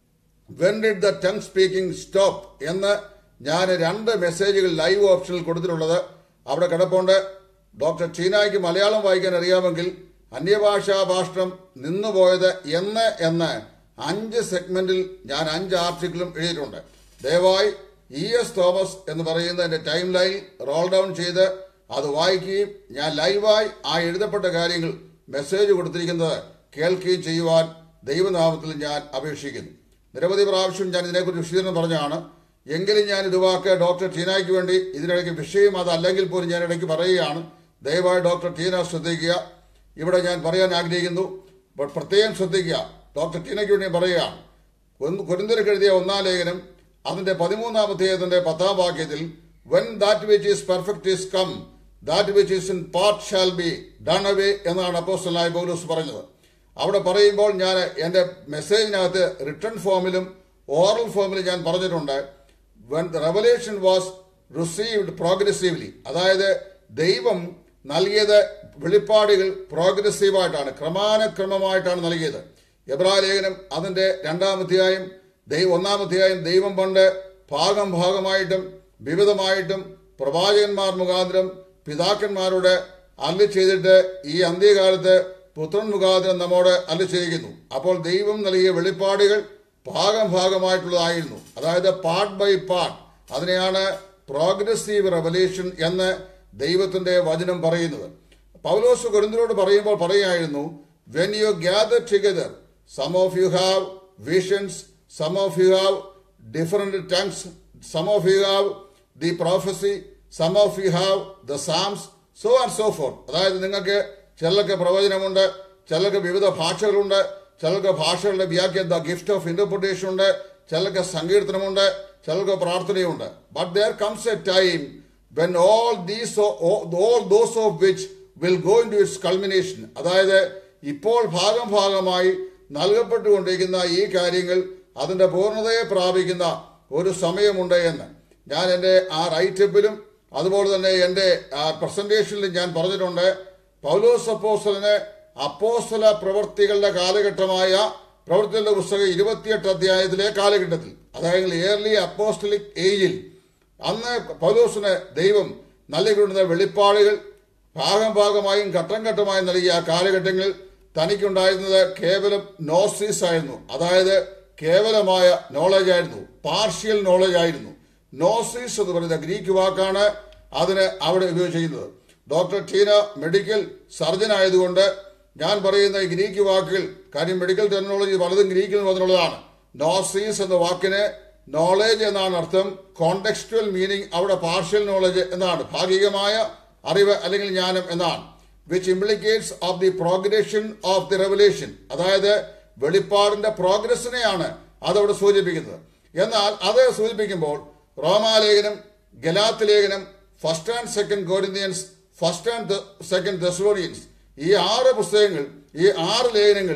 when did the tongue speaking stop എന്ന് ഞാൻ രണ്ട് മെസ്സേജുകൾ ലൈവ് ഓപ്ഷനിൽ കൊടുത്തിട്ടുള്ളത് അവിടെ കിടപ്പുണ്ട് ഡോക്ടർ ടീനായ്ക്ക് മലയാളം വായിക്കാൻ അറിയാമെങ്കിൽ അന്യഭാഷാ ഭാഷണം നിന്നുപോയത് എന്ന് എന്ന് അഞ്ച് സെഗ്മെന്റിൽ ഞാൻ അഞ്ച് ആർട്ടിക്കിളും എഴുതിയിട്ടുണ്ട് ദയവായി ഇ എസ് തോമസ് എന്ന് പറയുന്ന എൻ്റെ ടൈം ലൈൻ റോൾ ഡൗൺ ചെയ്ത് അത് വായിക്കുകയും ഞാൻ ലൈവായി ആ എഴുതപ്പെട്ട കാര്യങ്ങൾ മെസ്സേജ് കൊടുത്തിരിക്കുന്നത് കേൾക്കുകയും ചെയ്യുവാൻ ദൈവനാമത്തിൽ ഞാൻ അപേക്ഷിക്കുന്നു നിരവധി പ്രാവശ്യം ഞാൻ ഇതിനെക്കുറിച്ച് വിശദീകരണം പറഞ്ഞാണ് എങ്കിലും ഞാൻ ഇത് വാക്ക് ഡോക്ടർ ടീനയ്ക്ക് വേണ്ടി ഇതിനിടയ്ക്ക് വിഷയം അതല്ലെങ്കിൽ പോലും ഞാൻ ഇടയ്ക്ക് പറയുകയാണ് ദയവായി ഡോക്ടർ ടീന ശ്രദ്ധിക്കുക ഇവിടെ ഞാൻ പറയാൻ ആഗ്രഹിക്കുന്നു അപ്പോൾ പ്രത്യേകം ശ്രദ്ധിക്കുക ഡോക്ടർ ടീനയ്ക്ക് വേണ്ടി ഞാൻ പറയുകയാണ് കുരുന്തരക്ക് എഴുതിയ ഒന്നാം ലേഖനം അതിന്റെ പതിമൂന്നാമത്തേതിന്റെ പത്താം വാക്യത്തിൽ when that which is perfect is come that which is in part shall be done away എന്നാണ് അപ്പോസ്റ്റലായ പൗലൂസ് പറഞ്ഞത് അവിടെ പറയുമ്പോൾ ഞാൻ എൻ്റെ മെസ്സേജിനകത്ത് റിട്ടേൺ ഫോമിലും ഓറൽ ഫോമിലും ഞാൻ പറഞ്ഞിട്ടുണ്ട് when the revelation was received progressively അതായത് ദൈവം നൽകിയത് വെളിപ്പാടുകൾ പ്രോഗ്രസീവായിട്ടാണ് ക്രമാനുക്രമമായിട്ടാണ് നൽകിയത് എബ്രാ ലേഖനം അതിന്റെ രണ്ടാമധ്യായം ദൈവ ഒന്നാമധ്യായം ദൈവം പണ്ട് ഭാഗം ഭാഗമായിട്ടും വിവിധമായിട്ടും പ്രവാചകന്മാർ മുഖാന്തരം പിതാക്കന്മാരോട് അല്ലി ചെയ്തിട്ട് ഈ അന്ത്യകാലത്ത് പുത്രൻ മുഖാന്തരം നമ്മോട് അല്ലി ചെയ്യിക്കുന്നു അപ്പോൾ ദൈവം നൽകിയ വെളിപ്പാടുകൾ ഭാഗം ഭാഗമായിട്ടുള്ളതായിരുന്നു അതായത് പാർട്ട് ബൈ പാർട്ട് അതിനെയാണ് പ്രോഗ്രസീവ് റെവലേഷൻ എന്ന് ദൈവത്തിന്റെ വചനം പറയുന്നത് പൗലോസ് കൊരിന്തിനോട് പറയുമ്പോൾ പറയായിരുന്നു when you gather together some of you have visions some of you have different tongues some of you have the prophecy some of you have the psalms so and so for അതായത് നിങ്ങൾക്ക് ചിലർക്ക് പ്രവചനമുണ്ട് ചിലർക്ക് വിവിധ ഭാഷകളുണ്ട് ചിലർക്ക് ഭാഷകളുടെ വ്യാഖ്യ ദ ഗിഫ്റ്റ് ഓഫ് ഇന്റർപ്രിട്ടേഷൻ ഉണ്ട് ചിലർക്ക് സങ്കീർത്തനമുണ്ട് ചിലർക്ക് പ്രാർത്ഥനയുണ്ട് but there comes a time when all these all those of which will go into its culmination അതായത് ഇപ്പോൾ ഭാഗം ഭാഗമായി നൽകപ്പെട്ടുകൊണ്ടിരിക്കുന്ന ഈ കാര്യങ്ങൾ അതിന്റെ പൂർണ്ണതയെ പ്രാപിക്കുന്ന ഒരു സമയമുണ്ട് എന്ന് ഞാൻ എൻ്റെ ആ റൈറ്റപ്പിലും അതുപോലെ തന്നെ എൻ്റെ പ്രസന്റേഷനിലും ഞാൻ പറഞ്ഞിട്ടുണ്ട് പൗലോസ് അപ്പോസ്റ്റലിന് അപ്പോസ്തല പ്രവർത്തികളുടെ കാലഘട്ടമായ പ്രവർത്തികളുടെ പുസ്തകം ഇരുപത്തിയെട്ട് അധ്യായത്തിലെ കാലഘട്ടത്തിൽ അതായത് ഏർലി അപ്പോസ്റ്റലിക് ഏജിൽ അന്ന് പൗലോസിന് ദൈവം നൽകിക്കൊണ്ടുന്ന വെളിപ്പാടുകൾ ഭാഗം ഭാഗമായും ഘട്ടം ഘട്ടമായും നൽകിയ ആ കാലഘട്ടങ്ങളിൽ തനിക്കുണ്ടായിരുന്നത് കേവലം നോസിസ് ആയിരുന്നു അതായത് കേവലമായ നോളജ് ആയിരുന്നു പാർഷ്യൽ നോളജ് ആയിരുന്നു നോസിസ് എന്ന് പറയുന്ന ഗ്രീക്ക് വാക്കാണ് അതിന് അവിടെ ഉപയോഗിച്ചിരിക്കുന്നത് ഡോക്ടർ ടീന മെഡിക്കൽ സർജൻ ആയതുകൊണ്ട് ഞാൻ പറയുന്ന ഈ ഗ്രീക്ക് വാക്കുകൾ കാര്യം മെഡിക്കൽ ടെക്നോളജി പലതും ഗ്രീക്കിൽ നിന്ന് വന്നിട്ടുള്ളതാണ് നോസീസ് എന്ന വാക്കിന് നോളേജ് എന്നാണ് അർത്ഥം കോണ്ടെക്സ്റ്റുവൽ മീനിങ് അവിടെ പാർഷ്യൽ നോളജ് എന്നാണ് ഭാഗികമായ അറിവ് അല്ലെങ്കിൽ ജ്ഞാനം എന്നാണ് which implicates of the progression of the revelation അതായത് വെളിപ്പാടിന്റെ പ്രോഗ്രസിനെയാണ് അതവിടെ സൂചിപ്പിക്കുന്നത് എന്നാൽ അത് സൂചിപ്പിക്കുമ്പോൾ റോമാലേഖനം ഗലാത്ത് ലേഖനം first and second Corinthians first and second Thessalonians ഈ ആറ് പുസ്തകങ്ങൾ ഈ ആറ് ലേഖനങ്ങൾ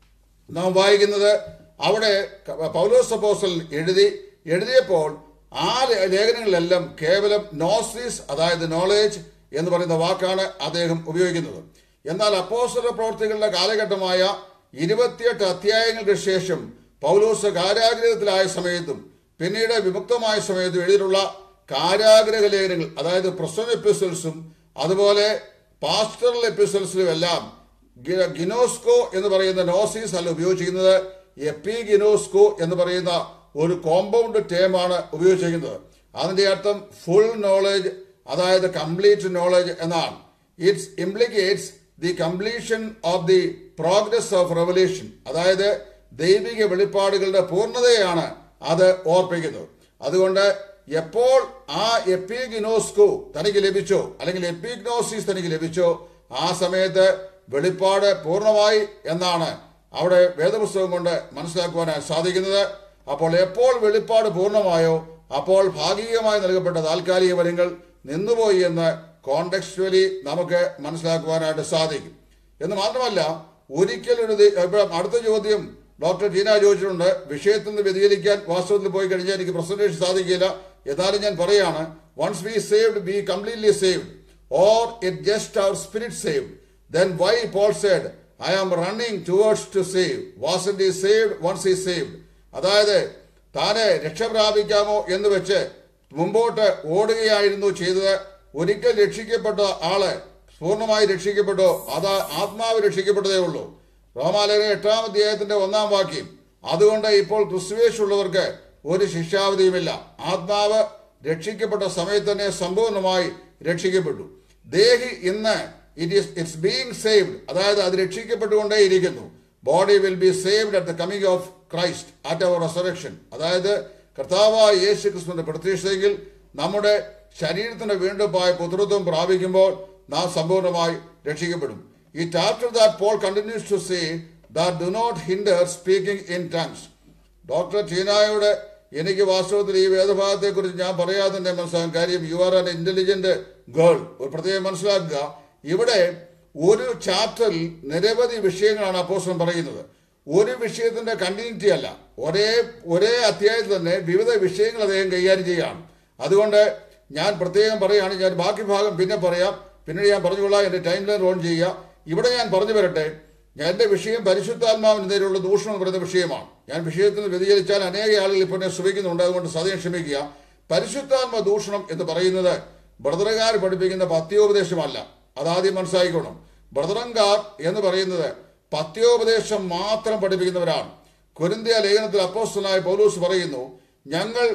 നാം വായിക്കുന്നത് അവിടെ പൗലോസ് അപ്പോസ്റ്റൽ എഴുതി എഴുതിയപ്പോൾ ആ ലേ- ലേഖനങ്ങളിലെല്ലാം കേവലം നോസിസ് അതായത് നോളേജ് എന്ന് പറയുന്ന വാക്കാണ് അദ്ദേഹം ഉപയോഗിക്കുന്നത് എന്നാൽ അപ്പോസ്റ്റല പ്രവർത്തികളുടെ കാലഘട്ടമായ ഇരുപത്തിയെട്ട് അധ്യായങ്ങൾക്ക് ശേഷം പൗലോസ് കാരാഗ്രഹത്തിലായ സമയത്തും പിന്നീട് വിമുക്തമായ സമയത്തും എഴുതിയിട്ടുള്ള കാരാഗ്രഹ ലേഖനങ്ങൾ അതായത് പ്രസവ എപ്പിസോഡ്സും അതുപോലെ പാസ്റ്ററൽ എപ്പിസോഡ്സിലും എല്ലാം ഗി- ഗിനോസ്കോ എന്ന് പറയുന്ന നോസീസ് അല്ല ഉപയോഗിച്ചിരിക്കുന്നത് എപ്പി ഗിനോസ്കോ എന്ന് പറയുന്ന ഒരു കോമ്പൗണ്ട് ടേമാണ് ഉപയോഗിച്ചിരിക്കുന്നത് അതിന്റെ അർത്ഥം ഫുൾ നോളജ് അതായത് കംപ്ലീറ്റ് നോളജ് എന്നാണ് its implicates the completion of the progress of revolution അതായത് ദൈവിക വെളിപ്പാടുകളുടെ പൂർണ്ണതയാണ് അത് ഓർപ്പിക്കുന്നത് അതുകൊണ്ട് എപ്പോൾ ആ എപ്പിഗ്നോസ്കോ തനിക്ക് ലഭിച്ചോ അല്ലെങ്കിൽ എപ്പിഗ്നോസിസ് തനിക്ക് ലഭിച്ചോ ആ സമയത്ത് വെളിപ്പാട് പൂർണ്ണമായി എന്നാണ് അവിടെ വേദപുസ്തകം കൊണ്ട് മനസ്സിലാക്കുവാനായി സാധിക്കുന്നത് അപ്പോൾ എപ്പോൾ വെളിപ്പാട് പൂർണ്ണമായോ അപ്പോൾ ഭാഗികമായി നൽകപ്പെട്ട താൽക്കാലിക വരങ്ങൾ നിന്നുപോയി എന്ന് കോണ്ടെക്സ്റ്റുവലി നമുക്ക് മനസ്സിലാക്കുവാനായിട്ട് സാധിക്കും എന്ന് മാത്രമല്ല ഒരിക്കൽ ഒരു ദി- ഇപ്പോൾ അടുത്ത ചോദ്യം ഡോക്ടർ ടീന ചോദിച്ചിട്ടുണ്ട് വിഷയത്തിൽ നിന്ന് വ്യതിചലിക്കാൻ വാസ്തവത്തിൽ പോയി കഴിഞ്ഞാൽ എനിക്ക് പ്രസന്റേഷൻ സാധിക്കില്ല എന്നാലും ഞാൻ പറയാണ് once we saved be completely saved or it just our spirit saved then why Paul said I am running towards to save was ഈ സേവ്ഡ് വൺസ് ഈ സേവ്ഡ് അതായത് താനെ രക്ഷ പ്രാപിക്കാമോ എന്ന് വെച്ച് മുമ്പോട്ട് ഓടുകയായിരുന്നു ചെയ്തത് ഒരിക്കൽ രക്ഷിക്കപ്പെട്ട ആള് പൂർണ്ണമായി രക്ഷിക്കപ്പെട്ടോ അത് ആത്മാവ് രക്ഷിക്കപ്പെട്ടതേ ഉള്ളൂ റോമാലയ എട്ടാം അധ്യായത്തിന്റെ ഒന്നാം വാക്യം അതുകൊണ്ട് ഇപ്പോൾ ക്രിസ്തുവേശുള്ളവർക്ക് ഒരു ശിക്ഷാവധിയുമില്ല ആത്മാവ് രക്ഷിക്കപ്പെട്ട സമയത്ത് തന്നെ സമ്പൂർണ്ണമായി രക്ഷിക്കപ്പെട്ടു ദേഹി ഇന്ന് it is it's being saved അതായത് അത് രക്ഷിക്കപ്പെട്ടുകൊണ്ടേയിരിക്കുന്നു body will be saved at the coming of Christ at our resurrection അതായത് കർത്താവായ യേശു ക്രിസ്തുവിന്റെ പ്രത്യക്ഷതയിൽ നമ്മുടെ ശരീരത്തിന്റെ വീണ്ടുമായ പുത്രത്വം പ്രാപിക്കുമ്പോൾ നാം സമ്പൂർണ്ണമായി രക്ഷിക്കപ്പെടും it after that Paul continues to say that do not hinder speaking in tongues doctor ടീനായോട് എനിക്ക് വാസ്തവത്തിൽ ഈ വേദഭാഗത്തെ കുറിച്ച് ഞാൻ പറയാതെ തന്നെ മനസ്സിലാകും കാര്യം you are an intelligent girl ഒരു പ്രത്യേകം മനസ്സിലാക്കുക ഇവിടെ ഒരു ചാപ്റ്ററിൽ നിരവധി വിഷയങ്ങളാണ് അപ്പോസ്റ്റലൻ പറയുന്നത് ഒരു വിഷയത്തിന്റെ കണ്ടിന്യൂറ്റി അല്ല ഒരേ ഒരേ അധ്യായത്തിൽ തന്നെ വിവിധ വിഷയങ്ങൾ അദ്ദേഹം കൈകാര്യം ചെയ്യുകയാണ് അതുകൊണ്ട് ഞാൻ പ്രത്യേകം പറയുകയാണ് ഞാൻ ബാക്കി ഭാഗം പിന്നെ പറയാം പിന്നീട് ഞാൻ പറഞ്ഞുകൊള്ളാം എന്റെ ടൈം ലൈൻ ഓൺ ചെയ്യുക ഇവിടെ ഞാൻ പറഞ്ഞു വരട്ടെ ഞാൻ എന്റെ വിഷയം പരിശുദ്ധാത്മാവിന് നേരെയുള്ള ദൂഷണം എന്ന് പറയുന്ന വിഷയമാണ് ഞാൻ വിഷയത്തിൽ നിന്ന് വ്യതിചലിച്ചാൽ അനേക ആളുകൾ ഇപ്പോൾ എന്നെ ശ്രമിക്കുന്നുണ്ട് അതുകൊണ്ട് സദയം ക്ഷമിക്കുക പരിശുദ്ധാത്മ ദൂഷണം എന്ന് പറയുന്നത് ബ്രദറുകാർ പഠിപ്പിക്കുന്ന പത്യോപദേശമല്ല അതാദ്യം മനസ്സിലാക്കിക്കോണം ബ്രദറൻകാർ എന്ന് പറയുന്നത് പത്യോപദേശം മാത്രം പഠിപ്പിക്കുന്നവരാണ് കുരിന്തിയ ലേഖനത്തിൽ അപ്പോസ്തനായ പൗലൂസ് പറയുന്നു ഞങ്ങൾ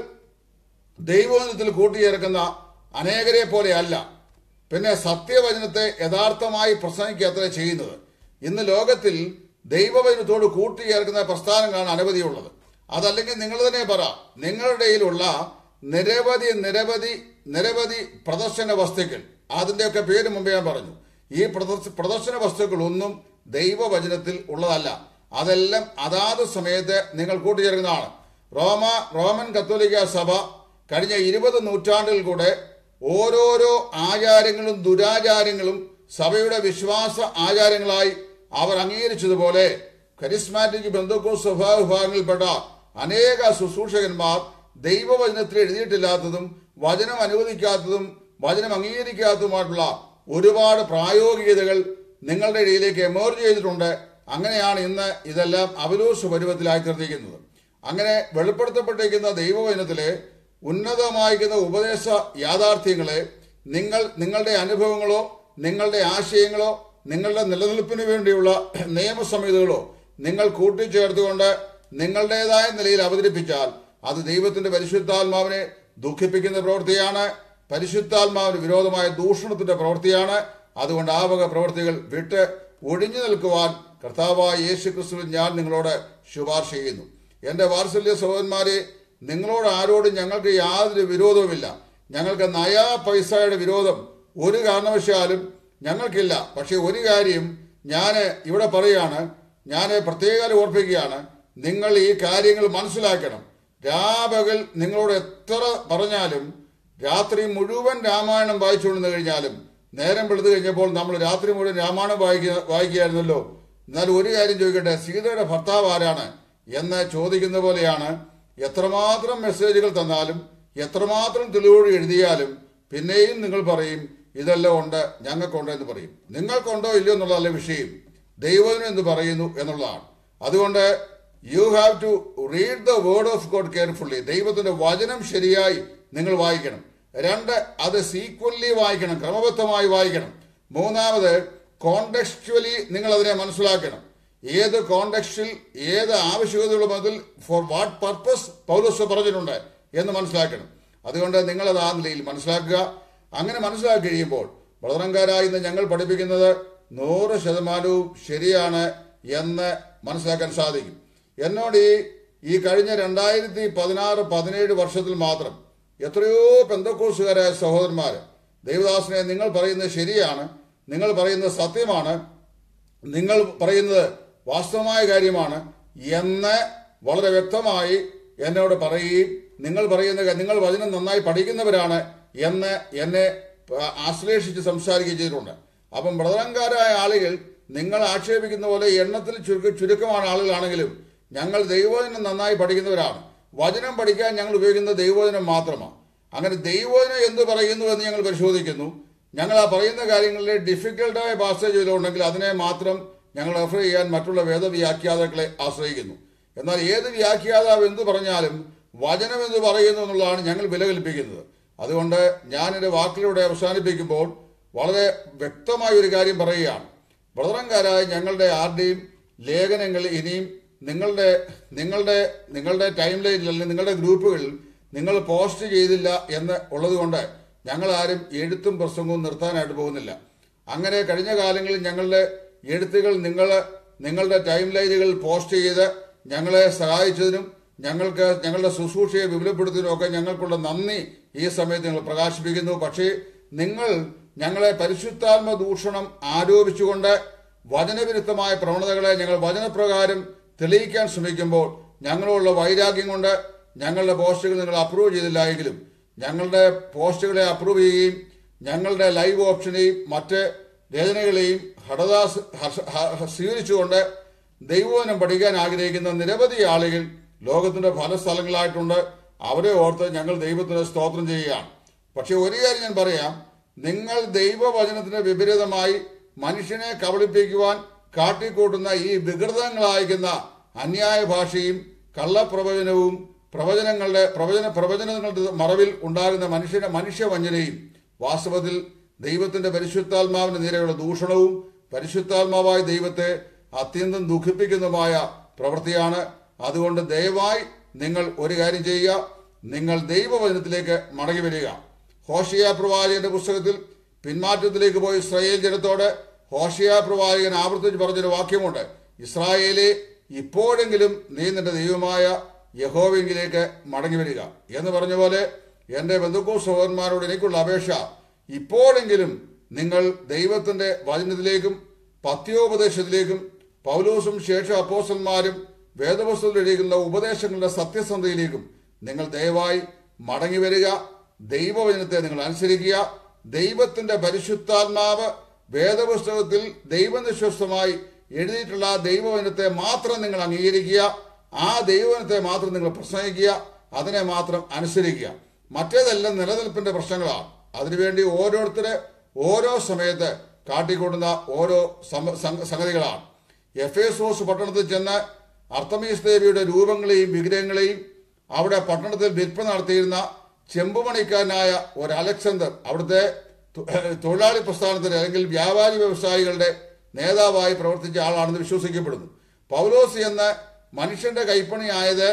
ദൈവവചനത്തിൽ കൂട്ടിച്ചേർക്കുന്ന അനേകരെ പോലെയല്ല പിന്നെ സത്യവചനത്തെ യഥാർത്ഥമായി പ്രസംഗിക്കത്ര ചെയ്യുന്നത് ഇന്ന് ലോകത്തിൽ ദൈവവചനത്തോട് കൂട്ടിച്ചേർക്കുന്ന പ്രസ്ഥാനങ്ങളാണ് അനവധിയുള്ളത് അതല്ലെങ്കിൽ നിങ്ങൾ തന്നെ പറ നിങ്ങളുടെ കയ്യിലുള്ള നിരവധി നിരവധി നിരവധി പ്രദർശന വസ്തുക്കൾ അതിന്റെയൊക്കെ പേര് മുമ്പേ ഞാൻ പറഞ്ഞു ഈ പ്രദർശ- പ്രദർശന വസ്തുക്കളൊന്നും ദൈവവചനത്തിൽ ഉള്ളതല്ല അതെല്ലാം അതാത് സമയത്ത് നിങ്ങൾ കൂട്ടിച്ചേർക്കുന്നതാണ് റോമ റോമൻ കത്തോലിക്ക സഭ കഴിഞ്ഞ ഇരുപത് നൂറ്റാണ്ടിൽ കൂടെ ഓരോരോ ആചാരങ്ങളും ദുരാചാരങ്ങളും സഭയുടെ വിശ്വാസ ആചാരങ്ങളായി അവർ അംഗീകരിച്ചതുപോലെ കരിസ്മാറ്റിക് ബന്ധുക്കോ സ്വഭാവ വിഭാഗങ്ങളിൽപ്പെട്ട അനേക ശുശ്രൂഷകന്മാർ ദൈവവചനത്തിൽ എഴുതിയിട്ടില്ലാത്തതും വചനം അനുവദിക്കാത്തതും വചനം അംഗീകരിക്കാത്തതുമായിട്ടുള്ള ഒരുപാട് പ്രായോഗികതകൾ നിങ്ങളുടെ ഇടയിലേക്ക് എമേർജ് ചെയ്തിട്ടുണ്ട് അങ്ങനെയാണ് ഇന്ന് ഇതെല്ലാം അവലോസ് പരുവത്തിലായി തീർന്നിരിക്കുന്നത് അങ്ങനെ വെളിപ്പെടുത്തപ്പെട്ടിരിക്കുന്ന ദൈവവചനത്തിലെ ഉന്നതമായിരിക്കുന്ന ഉപദേശ യാഥാർത്ഥ്യങ്ങളെ നിങ്ങൾ നിങ്ങളുടെ അനുഭവങ്ങളോ നിങ്ങളുടെ ആശയങ്ങളോ നിങ്ങളുടെ നിലനിൽപ്പിന് വേണ്ടിയുള്ള നിയമസംഹിതകളോ നിങ്ങൾ കൂട്ടിച്ചേർത്തുകൊണ്ട് നിങ്ങളുടേതായ നിലയിൽ അവതരിപ്പിച്ചാൽ അത് ദൈവത്തിന്റെ പരിശുദ്ധാത്മാവിനെ ദുഃഖിപ്പിക്കുന്ന പ്രവൃത്തിയാണ് പരിശുദ്ധാത്മാവിന് വിരോധമായ ദൂഷണത്തിന്റെ പ്രവൃത്തിയാണ് അതുകൊണ്ട് ആ വക പ്രവൃത്തികൾ വിട്ട് ഒഴിഞ്ഞു നിൽക്കുവാൻ കർത്താവായ യേശു ക്രിസ്തുവിൽ ഞാൻ നിങ്ങളോട് ശുപാർശ ചെയ്യുന്നു എന്റെ വാത്സല്യ സഹോദരന്മാരെ നിങ്ങളോട് ആരോടും ഞങ്ങൾക്ക് യാതൊരു വിരോധവുമില്ല ഞങ്ങൾക്ക് നയാ പൈസയുടെ വിരോധം ഒരു കാരണവശാലും ഞങ്ങൾക്കില്ല പക്ഷെ ഒരു കാര്യം ഞാൻ ഇവിടെ പറയാണ് ഞാൻ പ്രത്യേകം ഓർപ്പിക്കുകയാണ് നിങ്ങൾ ഈ കാര്യങ്ങൾ മനസ്സിലാക്കണം രാപകൽ നിങ്ങളോട് എത്ര പറഞ്ഞാലും രാത്രി മുഴുവൻ രാമായണം വായിച്ചുകൊണ്ടിരുന്നു കഴിഞ്ഞാലും നേരം വെളുത്തു കഴിഞ്ഞപ്പോൾ നമ്മൾ രാത്രി മുഴുവൻ രാമായണം വായിക്കുക വായിക്കുകയായിരുന്നല്ലോ എന്നാൽ ഒരു കാര്യം ചോദിക്കട്ടെ സീതയുടെ ഭർത്താവ് ആരാണ് എന്ന് ചോദിക്കുന്ന പോലെയാണ് എത്രമാത്രം മെസ്സേജുകൾ തന്നാലും എത്രമാത്രം തെളിവോട് എഴുതിയാലും പിന്നെയും നിങ്ങൾ പറയും ഇതെല്ലാം ഉണ്ട് ഞങ്ങൾക്കുണ്ട് എന്ന് പറയും നിങ്ങൾക്കുണ്ടോ ഇല്ലയോ എന്നുള്ളതല്ല വിഷയം ദൈവം എന്ന് പറയുന്നു എന്നുള്ളതാണ് അതുകൊണ്ട് you have to read the word of God carefully ദൈവത്തിന്റെ വചനം ശരിയായി നിങ്ങൾ വായിക്കണം രണ്ട് അത് സീക്വലി വായിക്കണം ക്രമബദ്ധമായി വായിക്കണം മൂന്നാമത് കോണ്ടെക്സ്ച്വലി നിങ്ങൾ അതിനെ മനസ്സിലാക്കണം ഏത് കോണ്ടെക്സ്റ്റിൽ ഏത് ആവശ്യകതകളും അതിൽ ഫോർ വാട്ട് പർപ്പസ് പൗലോസ് പറഞ്ഞിട്ടുണ്ട് എന്ന് മനസ്സിലാക്കണം അതുകൊണ്ട് നിങ്ങൾ അത് ആ നിലയിൽ മനസ്സിലാക്കുക അങ്ങനെ മനസ്സിലാക്കി കഴിയുമ്പോൾ ബ്രദറങ്കാരായി ഇന്ന് ഞങ്ങൾ പഠിപ്പിക്കുന്നത് നൂറ് ശതമാനവും ശരിയാണ് എന്ന് മനസ്സിലാക്കാൻ സാധിക്കും എന്നോട് ഈ ഈ കഴിഞ്ഞ രണ്ടായിരത്തി പതിനാറ് പതിനേഴ് വർഷത്തിൽ മാത്രം എത്രയോ പെന്തക്കോസുകാരായ സഹോദരന്മാര് ദൈവദാസനെ നിങ്ങൾ പറയുന്നത് ശരിയാണ് നിങ്ങൾ പറയുന്നത് സത്യമാണ് നിങ്ങൾ പറയുന്നത് വാസ്തവമായ കാര്യമാണ് എന്ന് വളരെ വ്യക്തമായി എന്നോട് പറയുകയും നിങ്ങൾ പറയുന്ന നിങ്ങൾ വചനം നന്നായി പഠിക്കുന്നവരാണ് എന്ന് എന്നെ ആശ്ലേഷിച്ച് സംസാരിക്കുകയും ചെയ്തിട്ടുണ്ട് അപ്പം ബ്രദറങ്കാരായ ആളുകൾ നിങ്ങൾ ആക്ഷേപിക്കുന്ന പോലെ എണ്ണത്തിൽ ചുരുക്ക ചുരുക്കമാണ് ആളുകളാണെങ്കിലും ഞങ്ങൾ ദൈവവചനം നന്നായി പഠിക്കുന്നവരാണ് വചനം പഠിക്കാൻ ഞങ്ങൾ ഉപയോഗിക്കുന്നത് ദൈവവചനം മാത്രമാണ് അങ്ങനെ ദൈവവചനം എന്ത് പറയുന്നു എന്ന് ഞങ്ങൾ പരിശോധിക്കുന്നു ഞങ്ങൾ ആ പറയുന്ന കാര്യങ്ങളിലെ ഡിഫിക്കൽട്ടായ പാസേജ് ഉണ്ടെങ്കിൽ അതിനെ മാത്രം ഞങ്ങൾ റെഫർ ചെയ്യാൻ മറ്റുള്ള വേദവ്യാഖ്യാതാക്കളെ ആശ്രയിക്കുന്നു എന്നാൽ ഏത് വ്യാഖ്യാതാവ് എന്ത് പറഞ്ഞാലും വചനം എന്ന് പറയുന്നു എന്നുള്ളതാണ് ഞങ്ങൾ വില കൽപ്പിക്കുന്നത് അതുകൊണ്ട് ഞാൻ എൻ്റെ വാക്കിലൂടെ അവസാനിപ്പിക്കുമ്പോൾ വളരെ വ്യക്തമായ ഒരു കാര്യം പറയുകയാണ് ബ്രദറങ്കാരായ ഞങ്ങളുടെ ആരുടെയും ലേഖനങ്ങൾ ഇനിയും നിങ്ങളുടെ നിങ്ങളുടെ നിങ്ങളുടെ ടൈം ലൈനിൽ അല്ലെങ്കിൽ നിങ്ങളുടെ ഗ്രൂപ്പുകളിൽ നിങ്ങൾ പോസ്റ്റ് ചെയ്തില്ല എന്ന് ഉള്ളതുകൊണ്ട് ഞങ്ങൾ ആരും എഴുത്തും പ്രസംഗവും നിർത്താനായിട്ട് പോകുന്നില്ല അങ്ങനെ കഴിഞ്ഞ കാലങ്ങളിൽ ഞങ്ങളുടെ എഴുത്തുകൾ നിങ്ങൾ നിങ്ങളുടെ ടൈം ലൈനുകളിൽ പോസ്റ്റ് ചെയ്ത് ഞങ്ങളെ സഹായിച്ചതിനും ഞങ്ങൾക്ക് ഞങ്ങളുടെ ശുശ്രൂഷയെ വിപുലപ്പെടുത്തുന്നതിനും ഒക്കെ ഞങ്ങൾക്കുള്ള നന്ദി ഈ സമയത്ത് ഞങ്ങൾ പ്രകാശിപ്പിക്കുന്നു പക്ഷേ നിങ്ങൾ ഞങ്ങളെ പരിശുദ്ധാത്മ ദൂഷണം ആരോപിച്ചുകൊണ്ട് വചനവിരുദ്ധമായ പ്രവണതകളെ ഞങ്ങൾ വചനപ്രകാരം തെളിയിക്കാൻ ശ്രമിക്കുമ്പോൾ ഞങ്ങളുള്ള വൈരാഗ്യം കൊണ്ട് ഞങ്ങളുടെ പോസ്റ്റുകൾ നിങ്ങൾ അപ്രൂവ് ചെയ്തില്ല എങ്കിലും ഞങ്ങളുടെ പോസ്റ്റുകളെ അപ്രൂവ് ചെയ്യുകയും ഞങ്ങളുടെ ലൈവ് ഓപ്ഷനെയും മറ്റ് രചനകളെയും ഹടദാസ് ഹർഷ- ഹ- സ്വീകരിച്ചുകൊണ്ട് ദൈവവനം പഠിക്കാൻ ആഗ്രഹിക്കുന്ന നിരവധി ആളുകൾ ലോകത്തിന്റെ പല സ്ഥലങ്ങളായിട്ടുണ്ട് അവരെ ഓർത്ത് ഞങ്ങൾ ദൈവത്തിന് സ്തോത്രം ചെയ്യുകയാണ് പക്ഷെ ഒരു കാര്യം ഞാൻ പറയാം നിങ്ങൾ ദൈവവചനത്തിന് വിപരീതമായി മനുഷ്യനെ കബളിപ്പിക്കുവാൻ കാട്ടിക്കൂട്ടുന്ന ഈ വികൃതങ്ങളായിരിക്കുന്ന അന്യായ ഭാഷയും കള്ളപ്രവചനവും പ്രവചനങ്ങളുടെ പ്രവചന പ്രവചനങ്ങളുടെ മറവിൽ ഉണ്ടാകുന്ന മനുഷ്യന്റെ മനുഷ്യവഞ്ചനയും വാസ്തവത്തിൽ ദൈവത്തിന്റെ പരിശുദ്ധാത്മാവിന് നേരെയുള്ള ദൂഷണവും പരിശുദ്ധാത്മാവായ ദൈവത്തെ അത്യന്തം ദുഃഖിപ്പിക്കുന്നതുമായ പ്രവൃത്തിയാണ് അതുകൊണ്ട് ദയവായി നിങ്ങൾ ഒരു കാര്യം ചെയ്യുക നിങ്ങൾ ദൈവവചനത്തിലേക്ക് മടങ്ങി വരിക ഹോഷിയ പ്രവാചകന്റെ പുസ്തകത്തിൽ പിന്മാറ്റത്തിലേക്ക് പോയി ഇസ്രായേൽ ജനത്തോട് ഹോഷിയ പ്രവാചകൻ ആവർത്തിച്ച് പറഞ്ഞൊരു വാക്യമുണ്ട് ഇസ്രായേലെ ഇപ്പോഴെങ്കിലും നീ നിന്റെ ദൈവമായ യഹോവെങ്കിലേക്ക് മടങ്ങി വരിക എന്ന് പറഞ്ഞ പോലെ എന്റെ ബന്ധുക്കൂ സഹോദരന്മാരോട് എനിക്കുള്ള അപേക്ഷ ഇപ്പോഴെങ്കിലും നിങ്ങൾ ദൈവത്തിന്റെ വചനത്തിലേക്കും പത്യോപദേശത്തിലേക്കും പൗലോസും ശേഷ അപ്പോസന്മാരും വേദപുസ്തകത്തിൽ എഴുതിക്കുന്ന ഉപദേശങ്ങളുടെ സത്യസന്ധതയിലേക്കും നിങ്ങൾ ദയവായി മടങ്ങി വരിക ദൈവവചനത്തെ നിങ്ങൾ അനുസരിക്കുക ദൈവത്തിന്റെ പരിശുദ്ധാത്മാവ് വേദപുസ്തകത്തിൽ ദൈവനിശ്വസ്തമായി എഴുതിയിട്ടുള്ള ആ ദൈവവചനത്തെ മാത്രം നിങ്ങൾ അംഗീകരിക്കുക ആ ദൈവവചനത്തെ മാത്രം നിങ്ങൾ പ്രസംഗിക്കുക അതിനെ മാത്രം അനുസരിക്കുക മറ്റേതെല്ലാം നിലനിൽപ്പിന്റെ പ്രശ്നങ്ങളാണ് അതിനുവേണ്ടി ഓരോരുത്തര് ഓരോ സമയത്ത് കാട്ടിക്കൊടുന്ന ഓരോ സമ- സംഗ- സംഗതികളാണ് എഫ് എസോസ് പട്ടണത്തിൽ ചെന്ന് അർത്തമീസ് ദേവിയുടെ രൂപങ്ങളെയും വിഗ്രഹങ്ങളെയും അവിടെ പട്ടണത്തിൽ വിൽപ്പന നടത്തിയിരുന്ന ചെമ്പുമണിക്കാരനായ ഒരു അലക്സാണ്ടർ അവിടുത്തെ തൊ- തൊഴിലാളി പ്രസ്ഥാനത്തിന് അല്ലെങ്കിൽ വ്യാപാരി വ്യവസായികളുടെ നേതാവായി പ്രവർത്തിച്ച ആളാണെന്ന് വിശ്വസിക്കപ്പെടുന്നു പൗലോസ് എന്ന മനുഷ്യന്റെ കൈപ്പണിയായത്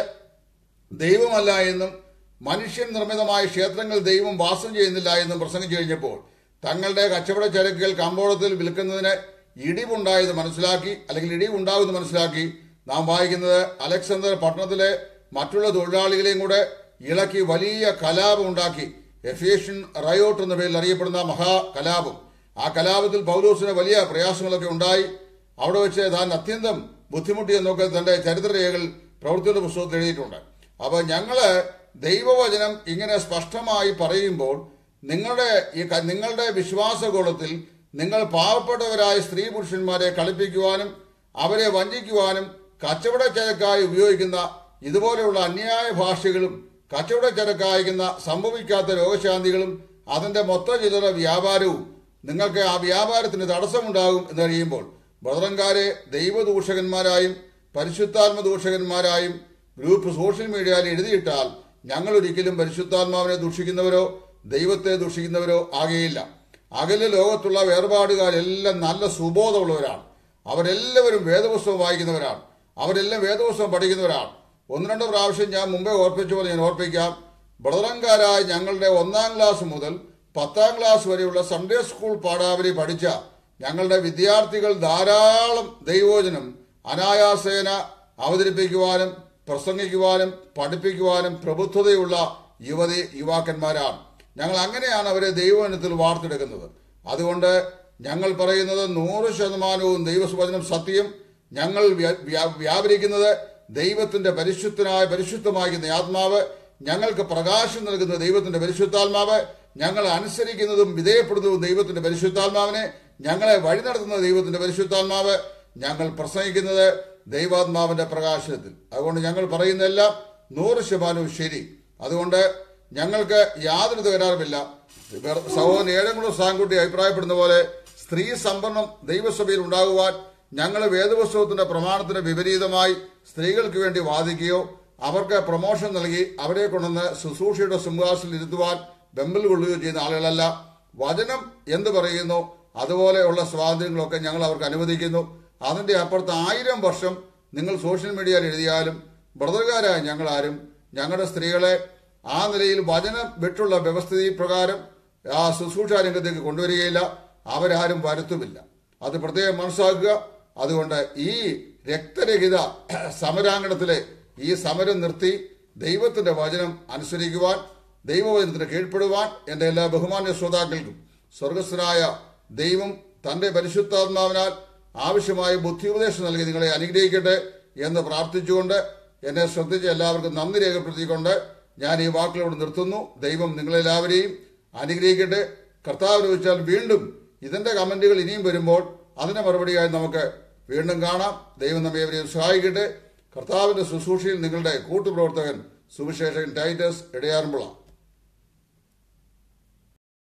ദൈവമല്ല എന്നും മനുഷ്യൻ നിർമ്മിതമായ ക്ഷേത്രങ്ങൾ ദൈവം വാസം ചെയ്യുന്നില്ല എന്നും പ്രസംഗിച്ചു കഴിഞ്ഞപ്പോൾ തങ്ങളുടെ കച്ചവട ചരക്കുകൾ കമ്പോളത്തിൽ വിൽക്കുന്നതിന് ഇടിവുണ്ടായത് മനസ്സിലാക്കി അല്ലെങ്കിൽ ഇടിവുണ്ടാകുമെന്ന് മനസ്സിലാക്കി നാം വായിക്കുന്നത് അലക്സാണ്ടർ പട്ടണത്തിലെ മറ്റുള്ള തൊഴിലാളികളെയും കൂടെ ഇളക്കി വലിയ കലാപം ഉണ്ടാക്കി എഫിയേഷ്യൻ റയോട്ട് എന്ന പേരിൽ അറിയപ്പെടുന്ന മഹാ കലാപം ആ കലാപത്തിൽ പൗലോസിന് വലിയ പ്രയാസങ്ങളൊക്കെ ഉണ്ടായി അവിടെ വെച്ച് താൻ അത്യന്തം ബുദ്ധിമുട്ടിയെന്നൊക്കെ തന്റെ ചരിത്രരേഖകൾ പ്രവൃത്തിയുടെ പുസ്തകത്തിൽ എഴുതിയിട്ടുണ്ട് അപ്പൊ ഞങ്ങള് ദൈവവചനം ഇങ്ങനെ സ്പഷ്ടമായി പറയുമ്പോൾ നിങ്ങളുടെ ഈ ക- നിങ്ങളുടെ വിശ്വാസഗോളത്തിൽ നിങ്ങൾ പാവപ്പെട്ടവരായ സ്ത്രീ പുരുഷന്മാരെ കളിപ്പിക്കുവാനും അവരെ വഞ്ചിക്കുവാനും കച്ചവട ചരക്കായി ഉപയോഗിക്കുന്ന ഇതുപോലെയുള്ള അന്യായ ഭാഷകളും കച്ചവട ചരക്കായിരിക്കുന്ന സംഭവിക്കാത്ത രോഗശാന്തികളും അതിന്റെ മൊത്ത ചില്ലറ വ്യാപാരവും നിങ്ങൾക്ക് ആ വ്യാപാരത്തിന് തടസ്സമുണ്ടാകും എന്നറിയുമ്പോൾ ബ്രദറൻകാരെ ദൈവദൂഷകന്മാരായും പരിശുദ്ധാത്മ ദൂഷകന്മാരായും ഗ്രൂപ്പ് സോഷ്യൽ മീഡിയയിൽ എഴുതിയിട്ടാൽ ഞങ്ങൾ ഒരിക്കലും പരിശുദ്ധാത്മാവിനെ ദൂഷിക്കുന്നവരോ ദൈവത്തെ ദൂഷിക്കുന്നവരോ ആകെയില്ല അകലെ ലോകത്തുള്ള വേർപാടുകാരെല്ലാം നല്ല സുബോധമുള്ളവരാണ് അവരെല്ലാവരും വേദപുസ്തകം വായിക്കുന്നവരാണ് അവരെല്ലാം വേദപുസ്തകം പഠിക്കുന്നവരാണ് ഒന്ന് രണ്ട് പ്രാവശ്യം ഞാൻ മുമ്പേ ഓർപ്പിച്ച പോലെ ഞാൻ ഓർപ്പിക്കാം ബ്രദറൻകാരായ ഞങ്ങളുടെ ഒന്നാം ക്ലാസ് മുതൽ പത്താം ക്ലാസ് വരെയുള്ള സൺഡേ സ്കൂൾ പാഠാവലി പഠിച്ച ഞങ്ങളുടെ വിദ്യാർത്ഥികൾ ധാരാളം ദൈവോചനം അനായാസേന അവതരിപ്പിക്കുവാനും പ്രസംഗിക്കുവാനും പഠിപ്പിക്കുവാനും പ്രബുദ്ധതയുള്ള യുവതി യുവാക്കന്മാരാണ് ഞങ്ങൾ അങ്ങനെയാണ് അവരെ ദൈവവചനത്തിൽ വാർത്തെടുക്കുന്നത് അതുകൊണ്ട് ഞങ്ങൾ പറയുന്നത് നൂറ് ശതമാനവും ദൈവവചനം സത്യം ഞങ്ങൾ വ്യ- വ്യ- വ്യാപരിക്കുന്നത് ദൈവത്തിന്റെ പരിശുദ്ധനായ പരിശുദ്ധമായിരിക്കുന്ന ആത്മാവ് ഞങ്ങൾക്ക് പ്രകാശം നൽകുന്ന ദൈവത്തിന്റെ പരിശുദ്ധാത്മാവ് ഞങ്ങൾ അനുസരിക്കുന്നതും വിധേയപ്പെടുന്നതും ദൈവത്തിന്റെ പരിശുദ്ധാത്മാവിനെ ഞങ്ങളെ വഴി നടത്തുന്ന ദൈവത്തിന്റെ പരിശുദ്ധാത്മാവ് ഞങ്ങൾ പ്രസംഗിക്കുന്നത് ദൈവാത്മാവിന്റെ പ്രകാശനത്തിൽ അതുകൊണ്ട് ഞങ്ങൾ പറയുന്നതെല്ലാം നൂറ് ശതമാനവും ശരി അതുകൊണ്ട് ഞങ്ങൾക്ക് യാതൊരു തകരാറുമില്ല വേറെ സഹോദരൻ ഏഴംകുളം സാങ്കുട്ടി അഭിപ്രായപ്പെടുന്ന പോലെ സ്ത്രീ സംവരണം ദൈവസഭയിൽ ഉണ്ടാകുവാൻ ഞങ്ങൾ വേദപുസ്തകത്തിന്റെ പ്രമാണത്തിന് വിപരീതമായി സ്ത്രീകൾക്ക് വേണ്ടി വാദിക്കുകയോ അവർക്ക് പ്രൊമോഷൻ നൽകി അവരെ കൊണ്ടുവന്ന് ശുശ്രൂഷയുടെ സിംഹാസനിൽ ഇരുത്തുവാൻ വെമ്പൽ കൊള്ളുകയോ ചെയ്യുന്ന ആളുകളല്ല വചനം എന്ത് പറയുന്നു അതുപോലെയുള്ള സ്വാതന്ത്ര്യങ്ങളൊക്കെ ഞങ്ങൾ അവർക്ക് അനുവദിക്കുന്നു അതിന്റെ അപ്പുറത്ത് ആയിരം വർഷം നിങ്ങൾ സോഷ്യൽ മീഡിയയിൽ എഴുതിയാലും ബ്രദർകാരായ ഞങ്ങളാരും ഞങ്ങളുടെ സ്ത്രീകളെ ആ നിലയിൽ വചനം വിട്ടുള്ള വ്യവസ്ഥിതി പ്രകാരം ആ ശുശ്രൂഷ രംഗത്തേക്ക് കൊണ്ടുവരികയില്ല അവരാരും വരുത്തുമില്ല അത് പ്രത്യേകം മനസ്സിലാക്കുക അതുകൊണ്ട് ഈ രക്തരഹിത സമരാങ്കണത്തിലെ ഈ സമരം നിർത്തി ദൈവത്തിന്റെ വചനം അനുസരിക്കുവാൻ ദൈവവചനത്തിന് കീഴ്പ്പെടുവാൻ എന്റെ എല്ലാ ബഹുമാന്യ ശ്രോതാക്കൾക്കും സ്വർഗസ്ഥനായ ദൈവം തന്റെ പരിശുദ്ധാത്മാവിനാൽ ആവശ്യമായ ബുദ്ധിയുപദേശം നൽകി നിങ്ങളെ അനുഗ്രഹിക്കട്ടെ എന്ന് പ്രാർത്ഥിച്ചുകൊണ്ട് എന്നെ ശ്രദ്ധിച്ച എല്ലാവർക്കും നന്ദി രേഖപ്പെടുത്തിക്കൊണ്ട് ഞാൻ ഈ വാക്കുകളോട് നിർത്തുന്നു ദൈവം നിങ്ങളെല്ലാവരെയും അനുഗ്രഹിക്കട്ടെ കർത്താവിന് വെച്ചാൽ വീണ്ടും ഇതിന്റെ കമന്റുകൾ ഇനിയും വരുമ്പോൾ അതിന്റെ മറുപടിയായി നമുക്ക് വീണ്ടും കാണാം ദൈവം നമ്മെ ഇവരെയും സഹായിക്കട്ടെ കർത്താവിന്റെ ശുശ്രൂഷയിൽ നിങ്ങളുടെ കൂട്ടുപ്രവർത്തകൻ സുവിശേഷകൻ ടൈറ്റസ് ഇടയാറുമ്പുള്ള